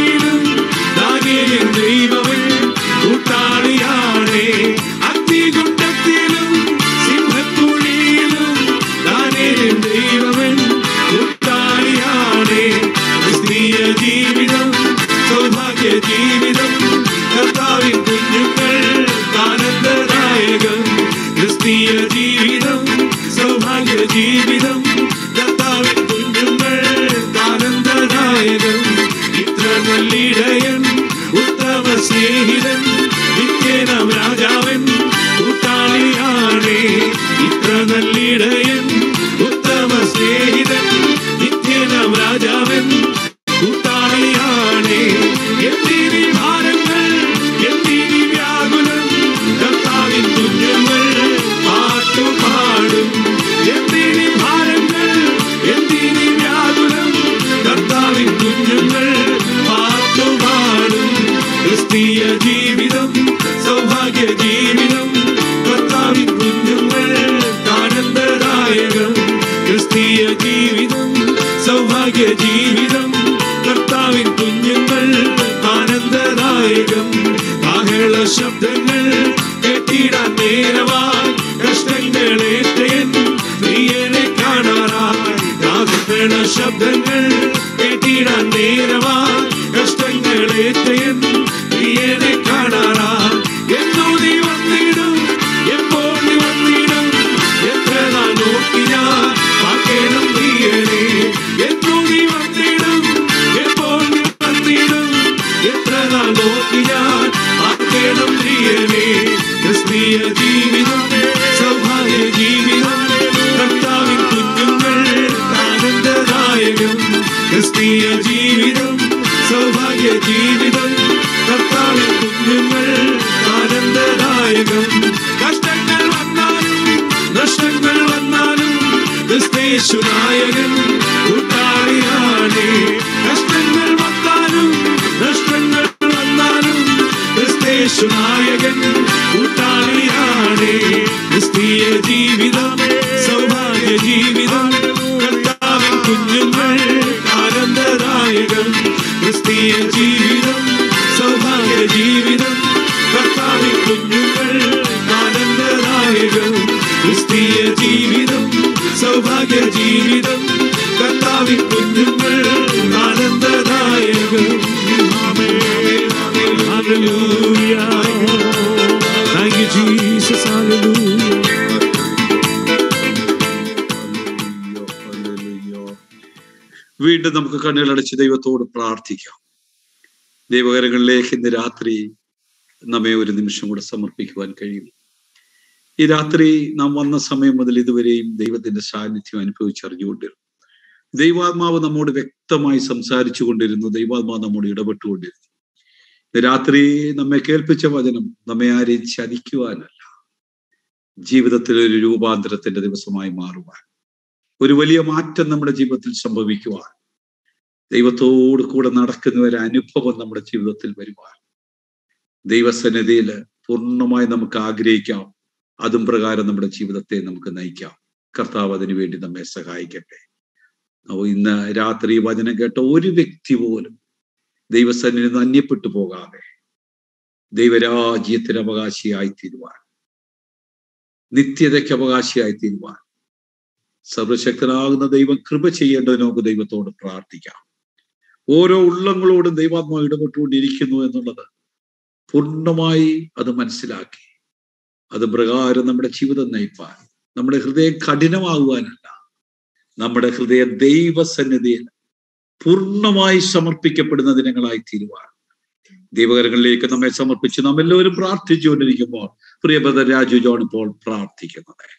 സൗഭാഗ്യ ജീവിതം കർത്താവിൻ കുഞ്ഞുങ്ങൾ ആനന്ദദായകം കാഹള ശബ്ദങ്ങൾ കേട്ടിടാൻ നേരമായി കഷ്ടങ്ങളേറ്റയൻ പ്രിയനെ കാണാറായി കാഹള ശബ്ദങ്ങൾ കേട്ടിടാൻ നേരമായി കഷ്ടങ്ങളേറ്റയൻ പ്രിയനെ കാണാറായി എന്നോ നീ വന്നിടും എപ്പോൾ നീ വന്നിടും എത്ര നാൾ നോക്കി ഞാൻ പാക്കേണം പ്രിയനെ എന്നോ നീ വന്നിടും എപ്പോൾ നീ വന്നിടും എത്ര നാൾ നോക്കി ഞാൻ പാക്കേണം പ്രിയനെ ക്രിസ്തീയ ജീവിതം സൗഭാഗ്യ ജീവിതം കർത്താവിൻ കുഞ്ഞുങ്ങൾ ആനന്ദദായകം ക്രിസ്തീയ ജീവിതം സൗഭാഗ്യ ജീവിതം കർത്താവിൻ കുഞ്ഞുങ്ങൾ ആനന്ദദായകം കഷ്ടങ്ങൾ വന്നാലും നഷ്ടങ്ങൾ വന്നാലും ക്രിസ്തേശു നായകൻ കൂട്ടാളിയാണ് കഷ്ടങ്ങൾ വന്നാലും നഷ്ടങ്ങൾ വന്നാലും ക്രിസ്തേശു നായകൻ കൂട്ടാളിയാണ് ക്രിസ്തീയ ജീവിതം സൗഭാഗ്യ ജീവിതം കർത്താവിൻ കുഞ്ഞുങ്ങൾ ആനന്ദദായകം ക്രിസ്തീയ ജീവിതം സൗഭാഗ്യ ജീവിതം കർത്താവിൻ കുഞ്ഞുങ്ങൾ ആനന്ദദായകം ക്രിസ്തീയ ജീവിതം സൗഭാഗ്യ ജീവിതം കർത്താവിൻ കുഞ്ഞുങ്ങൾ ആനന്ദദായകം Hallelujah. Thank you, Jesus. Hallelujah. വീണ്ടും നമുക്ക് കണ്ണുകളടച്ച് ദൈവത്തോട് പ്രാർത്ഥിക്കാം ദൈവകരങ്ങളിലേക്ക് ഇന്ന് രാത്രി നമ്മെ ഒരു നിമിഷം കൂടെ സമർപ്പിക്കുവാൻ കഴിയും ഈ രാത്രി നാം വന്ന സമയം മുതൽ ഇതുവരെയും ദൈവത്തിന്റെ സാന്നിധ്യം അനുഭവിച്ചറിഞ്ഞുകൊണ്ടിരുന്നു ദൈവാത്മാവ് നമ്മോട് വ്യക്തമായി സംസാരിച്ചു കൊണ്ടിരുന്നു ദൈവാത്മാവ് നമ്മോട് ഇടപെട്ടുകൊണ്ടിരുന്നു ഇന്ന് രാത്രി നമ്മെ കേൾപ്പിച്ച വചനം നമ്മെ ആരെയും ചതിക്കുവാനല്ല ജീവിതത്തിൽ ഒരു രൂപാന്തരത്തിന്റെ ദിവസമായി മാറുവാൻ ഒരു വലിയ മാറ്റം നമ്മുടെ ജീവിതത്തിൽ സംഭവിക്കുവാൻ ദൈവത്തോട് കൂടെ നടക്കുന്ന ഒരു അനുഭവം നമ്മുടെ ജീവിതത്തിൽ വരുവാൻ ദൈവസന്നിധിയിൽ പൂർണ്ണമായി നമുക്ക് ആഗ്രഹിക്കാം അതും പ്രകാരം നമ്മുടെ ജീവിതത്തെ നമുക്ക് നയിക്കാം കർത്താവ് അതിനു വേണ്ടി നമ്മെ സഹായിക്കട്ടെ അപ്പോൾ ഇന്ന് രാത്രി വചനം കേട്ട ഒരു വ്യക്തി പോലും ദൈവസന്നിധി നിന്ന് അന്യപ്പെട്ടു പോകാതെ ദൈവരാജ്യത്തിന് അവകാശിയായി തീരുവാൻ നിത്യതയ്ക്ക് അവകാശിയായി തീരുവാൻ സർവശക്തനാകുന്ന ദൈവം കൃപ ചെയ്യേണ്ടത് നമുക്ക് ദൈവത്തോട് പ്രാർത്ഥിക്കാം ഓരോ ഉള്ളങ്ങളോടും ദൈവാത്മാവ് ഇടപെട്ടുകൊണ്ടിരിക്കുന്നു എന്നുള്ളത് പൂർണ്ണമായി അത് മനസ്സിലാക്കി അത് പ്രകാരം നമ്മുടെ ജീവിതം നയിപ്പാൻ നമ്മുടെ ഹൃദയം കഠിനമാകുവാനല്ല നമ്മുടെ ഹൃദയം ദൈവസന്നിധിയിൽ പൂർണ്ണമായി സമർപ്പിക്കപ്പെടുന്ന ദിനങ്ങളായി തീരുവാൻ ദൈവകരങ്ങളിലേക്ക് നമ്മെ സമർപ്പിച്ച് നാം എല്ലാവരും പ്രാർത്ഥിച്ചുകൊണ്ടിരിക്കുമ്പോൾ പ്രിയബ്രദർ രാജു ജോൺ ഇപ്പോൾ പ്രാർത്ഥിക്കുന്നതായിരിക്കും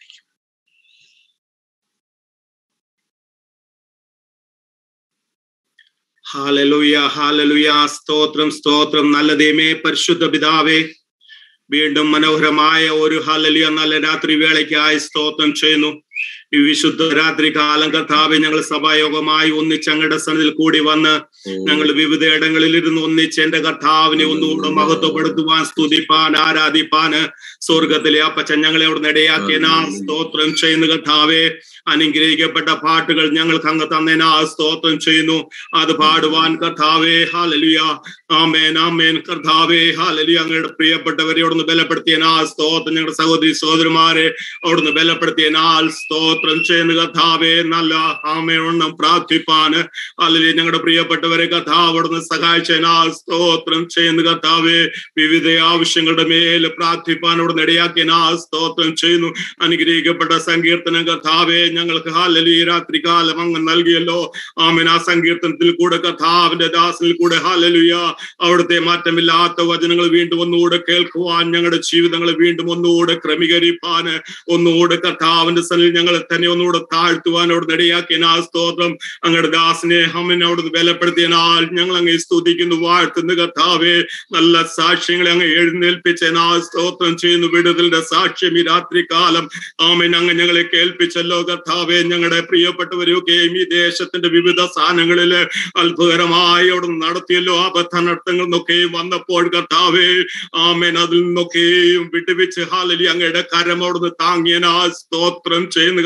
ഹാലലുയ ഹാലലുയ സ്തോത്രം സ്തോത്രം നല്ല ദൈവമേ പരിശുദ്ധ പിതാവേ വീണ്ടും മനോഹരമായ ഒരു ഹാലലുയ നല്ല രാത്രി വേളയ്ക്കായി സ്തോത്രം ചെയ്യുന്നു ഈ വിശുദ്ധ രാത്രി കാലം കർത്താവെ ഞങ്ങൾ സഭായോഗമായി ഒന്നിച്ച് അങ്ങയുടെ സന്നിധിയിൽ കൂടി വന്ന് ഞങ്ങൾ വിവിധ ഇടങ്ങളിൽ ഇരുന്ന് ഒന്നിച്ച് എന്റെ കർത്താവിനെ ഒന്നുകൂടെ മഹത്വപ്പെടുത്തുവാൻ സ്തുതിപ്പാൻ ആരാധിപ്പാന് സ്വർഗത്തിലെ അപ്പച്ചൻ ഞങ്ങളെ അവിടെ ഇടയാക്കിയനാ സ്തോത്രം ചെയ്യുന്ന കർത്താവെ അനുഗ്രഹിക്കപ്പെട്ട പാട്ടുകൾ ഞങ്ങൾക്ക് അങ്ങ് തന്നേനാ സ്തോത്രം ചെയ്യുന്നു അത് പാടുവാൻ കർത്താവേ ഹാലലിയ ആമേൻ ആമേൻ കർത്താവേ ഹാലലിയ അങ്ങയുടെ പ്രിയപ്പെട്ടവരെ അവിടുന്ന് ബലപ്പെടുത്തിയനാ സ്തോത്രം ഞങ്ങളുടെ സഹോദരി സഹോദരന്മാരെ അവിടുന്ന് ബലപ്പെടുത്തിയനാൽ സ്തോത്രം ചെയ്യുന്ന കർത്താവേ നല്ല ആമേണം പ്രാർത്ഥിപ്പാന് അല്ലെങ്കിൽ ഞങ്ങളുടെ പ്രിയപ്പെട്ടവരെ കർത്താവ് അവിടുന്ന് സഹായിച്ചനാൽ സ്തോത്രം ചെയ്യുന്ന കർത്താവേ വിവിധ ആവശ്യങ്ങളുടെ മേൽ പ്രാർത്ഥിപ്പാൻ അവിടുന്ന് ഇടയാക്കിയനാ സ്തോത്രം ചെയ്യുന്നു അനുഗ്രഹിക്കപ്പെട്ട സങ്കീർത്തനം കർത്താവേ ഞങ്ങൾക്ക് ഹാലലി രാത്രി കാലം അങ്ങ് നൽകിയല്ലോ ആമൻ ആ സങ്കീർത്തനത്തിൽ കൂടെ കഥാവിന്റെ ദാസനിൽ കൂടെ ഹാലലുയ അവിടുത്തെ മാറ്റമില്ലാത്ത വചനങ്ങൾ വീണ്ടും ഒന്നുകൂടെ കേൾക്കുവാൻ ഞങ്ങളുടെ ജീവിതങ്ങൾ വീണ്ടും ഒന്നുകൂടെ ക്രമീകരിപ്പാൻ ഒന്നുകൂടെ കഥാവിന്റെ സനിൽ ഞങ്ങളെ തന്നെ ഒന്നുകൂടെ താഴ്ത്തുവാൻ അവിടെ ഇടയാക്കിയ ആ സ്തോത്രം അങ്ങയുടെ ദാസനെ അമ്മനെ അവിടുന്ന് ബലപ്പെടുത്തിയനാൽ ഞങ്ങൾ അങ്ങ് സ്തുതിക്കുന്നു വാഴ്ത്തുന്ന കർത്താവെ നല്ല സാക്ഷ്യങ്ങളെ അങ്ങ് എഴുന്നേൽപ്പിച്ച ആ സ്തോത്രം ചെയ്യുന്നു വിടുതലിന്റെ സാക്ഷ്യം ഈ രാത്രി കാലം ആമൻ അങ്ങ് ഞങ്ങളെ കേൾപ്പിച്ചല്ലോ കർത്താവെ ഞങ്ങളുടെ പ്രിയപ്പെട്ടവരൊക്കെയും ഈ ദേശത്തിന്റെ വിവിധ സ്ഥാനങ്ങളില് അത്ഭുതകരമായി അവിടെ നടത്തിയല്ലോ അബദ്ധനടത്തങ്ങൾ നിന്നൊക്കെയും വന്നപ്പോൾ കർത്താവെ ആമേൻ അതിൽ നിന്നൊക്കെയും വിട്ടുവെച്ച് ഹാലലി അങ്ങയുടെ കരം അവിടുന്ന് താങ്ങിയനാ സ്തോത്രം ചെയ്യുന്ന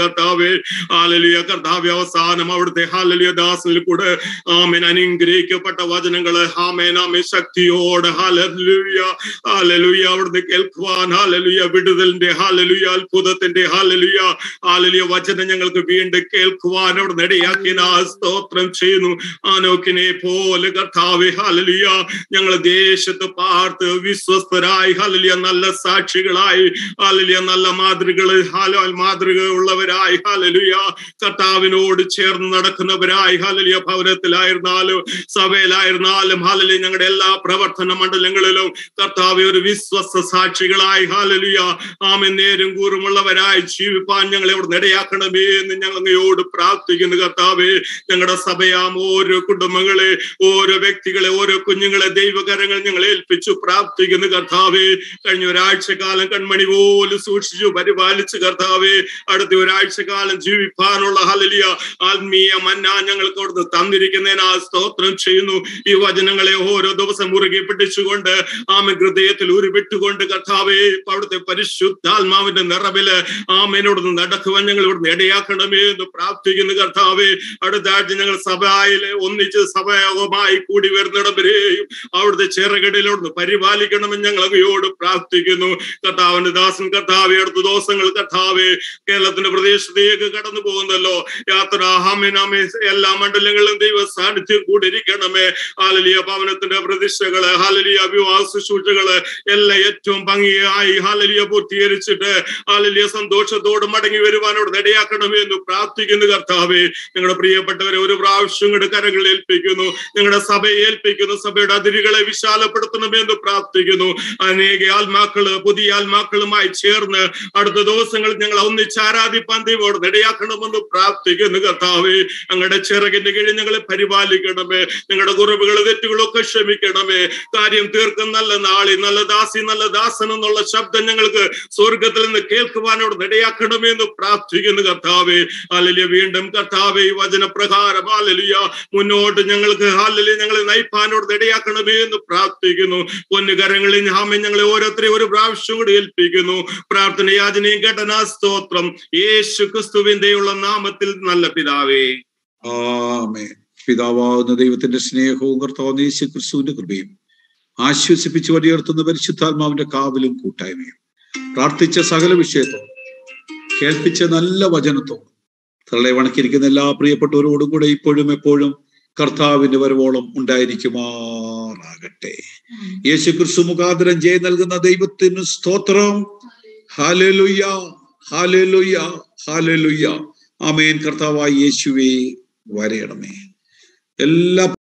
കർത്താവേ ഹാലലിയ കർത്താവെ അവസാനം അവിടുത്തെ ഹാലലിയ ദാസനിൽ കൂടെ ആമേൻ അനുഗ്രഹിക്കപ്പെട്ട വചനങ്ങള് ആമേൻ ആമേ ശക്തിയോടെ ഹാലലുയ ഹാലലുയ അവിടുന്ന് കേൾക്കുവാൻ ഹാലലുയ വിടുതലിന്റെ ഹാലലുയ അത്ഭുതത്തിന്റെ ഹാലലുയ ഹാലലുയ വചനം ഞങ്ങൾക്ക് വീണ്ടും കേൾക്കുവാൻ അവിടെ ഇടയാക്കിയ സ്തോത്രം ചെയ്യുന്നു ആനോക്കിനെ പോലെ കർത്താവെ ഹാലലുയ ഞങ്ങൾ ദേശത്ത് പാർത്ത് വിശ്വസ്തരായി ഹാലലിയ നല്ല സാക്ഷികളായി ഹാലലിയ നല്ല മാതൃകള് ഹാലോ മാതൃക ഉള്ളവരായി ഹാലലുയ കർത്താവിനോട് ചേർന്ന് നടക്കുന്നവരായി ഹാലലിയ ഭവനത്തിലായിരുന്നാലും സഭയിലായിരുന്നാലും ഹാലലിയ ഞങ്ങളുടെ എല്ലാ പ്രവർത്തന മണ്ഡലങ്ങളിലും കർത്താവ് ഒരു വിശ്വസ്ത സാക്ഷികളായി ഹാലലിയ ആമെ നേരും കൂറുമുള്ളവരായി ജീവിപ്പാൻ ഞങ്ങളെ ഇവിടെ ഇടയാക്കണമേ എന്ന് ഞങ്ങൾ അങ്ങയോട് പ്രാർത്ഥിക്കുന്നു കർത്താവേ ഞങ്ങളുടെ സഭയാം ഓരോ കുടുംബങ്ങളെ ഓരോ വ്യക്തികളെ ഓരോ കുഞ്ഞുങ്ങളെ ദൈവകരങ്ങൾ ഞങ്ങൾ ഏൽപ്പിച്ചു പ്രാർത്ഥിക്കുന്നു കർത്താവേ കഴിഞ്ഞ ഒരാഴ്ച കാലം കൺമണി പോലും സൂക്ഷിച്ചു പരിപാലിച്ചു കർത്താവേ അടുത്ത ഒരാഴ്ച കാലം ജീവിപ്പാനുള്ള ഹലലിയ ആത്മീയ മന്ന ഞങ്ങൾക്ക് അവിടുന്ന് തന്നിരിക്കുന്നതിന് ആ സ്തോത്രം ചെയ്യുന്നു ഈ വചനങ്ങളെ ഓരോ ദിവസം മുറുകെ പിടിച്ചുകൊണ്ട് ആമ ഹൃദയത്തിൽ ഉരുവിട്ടുകൊണ്ട് കർത്താവേ അവിടുത്തെ പരിശുദ്ധാത്മാവിന്റെ നിറവില് ആമേനോട് നടക്കുവാൻ ഞങ്ങൾ ഇവിടുന്ന് ഇടയാക്കണമേ എന്ന് പ്രാർത്ഥിക്കുന്നു കർത്താവേ അടുത്ത ആഴ്ച ഞങ്ങൾ സഭയിലെ ഒന്നിച്ച് സഭയോഗമായി കൂടി വരുന്നിടവരെയും അവിടുത്തെ ചിറകടിലോട് പരിപാലിക്കണമെന്ന് ഞങ്ങൾ അങ്ങയോട് പ്രാർത്ഥിക്കുന്നു കർത്താവിന്റെ ദാസൻ കർത്താവെ അടുത്ത ദിവസങ്ങൾ കർത്താവെ കേരളത്തിന്റെ പ്രദേശത്തേക്ക് കടന്നു പോകുന്നല്ലോ യാത്ര ഹാമിനാമേ എല്ലാ മണ്ഡലങ്ങളിലും ദൈവ സാന്നിധ്യം കൂടിയിരിക്കണമേ ഹാലലിയ ഭവനത്തിന്റെ പ്രതിഷ്ഠകള് ഹാലലിയ വിവാഹ ശുശ്രൂഷകള് എല്ലാം ഏറ്റവും ഭംഗിയായി ഹാലലിയ പൂർത്തീകരിച്ചിട്ട് ഹാലലിയ സന്തോഷത്തോട് മടങ്ങി വരുവാനോട് ഇടയാക്കണമേ എന്ന് പ്രാർത്ഥിക്കുന്നു കർത്താവെ നിങ്ങളുടെ പ്രിയപ്പെട്ടവരെ ഒരു പ്രാവശ്യം കൂടെ കരങ്ങളിൽ ഏൽപ്പിക്കുന്നു നിങ്ങളുടെ സഭയെ ഏൽപ്പിക്കുന്നു സഭയുടെ അതിരുകളെ വിശാലപ്പെടുത്തണമേ എന്ന് പ്രാർത്ഥിക്കുന്നു അനേക ആത്മാക്കള് പുതിയ ആത്മാക്കളുമായി ചേർന്ന് അടുത്ത ദിവസങ്ങളിൽ ഞങ്ങൾ ഒന്നിച്ച് ആരാധിപ്പാൻ ദൈവോട് ഇടയാക്കണമെന്ന് പ്രാർത്ഥിക്കുന്നു കർത്താവേ ഞങ്ങളുടെ ചിറകിന്റെ കീഴിൽ ഞങ്ങളെ പരിപാലിക്കണമേ ഞങ്ങളുടെ കുറവുകൾ തെറ്റുകളൊക്കെ ക്ഷമിക്കണമേ കാര്യം തീർക്കും നല്ല നാളി നല്ല ദാസി നല്ല ദാസൻ എന്നുള്ള ശബ്ദം ഞങ്ങൾക്ക് സ്വർഗത്തിൽ നിന്ന് കേൾക്കുവാനോട് ഇടയാക്കണമേ എന്ന് പ്രാർത്ഥിക്കുന്നു കർത്താവേ അലലിയ വീണ്ടും കർത്താവേ ഈ വചനപ്രകാരം ഹാലലിയ മുന്നോട്ട് ഞങ്ങൾക്ക് ഹാലലിയ ഞങ്ങളെ നയിപ്പാനോട് ഇടയാക്കണമേ എന്ന് പ്രാർത്ഥിക്കുന്നു പൊന്നുകരങ്ങളിൽ ഹാമെ ഞങ്ങളെ ഓരോരുത്തരെയും ഒരു പ്രാവശ്യം കൂടി ഏൽപ്പിക്കുന്നു പ്രാർത്ഥന യാചനയും ഘടനാ സ്തോത്രം യേശു ക്രിസ്തുവിന്റെയുള്ള നാമത്തിൽ നല്ല പിതാവേ ആമേ പിതാവാകുന്ന ദൈവത്തിന്റെ സ്നേഹവും കർത്താവ് യേശു ക്രിസ്തുവിന്റെ കൃപയും ആശ്വസിപ്പിച്ച് വടിയുയർത്തുന്ന പരിശുദ്ധാത്മാവിന്റെ കാവലും കൂട്ടായ്മയും പ്രാർത്ഥിച്ച സകല വിഷയത്തോടും കേൾപ്പിച്ച നല്ല വചനത്തോടും തള്ളെ വണക്കിരിക്കുന്ന എല്ലാ പ്രിയപ്പെട്ടവരോടും കൂടെ ഇപ്പോഴും എപ്പോഴും കർത്താവിന്റെ വരവോളം ഉണ്ടായിരിക്കുമാറാകട്ടെ യേശു ക്രിസ്തു മുഖാന്തരം ജയം നൽകുന്ന ദൈവത്തിന് സ്തോത്രം ഹാലലുയ്യ ഹാലലുയ്യ ഹാലലുയ്യ ആമേൻ കർത്താവായ യേശുവേ വരയണമേ എല്ലാ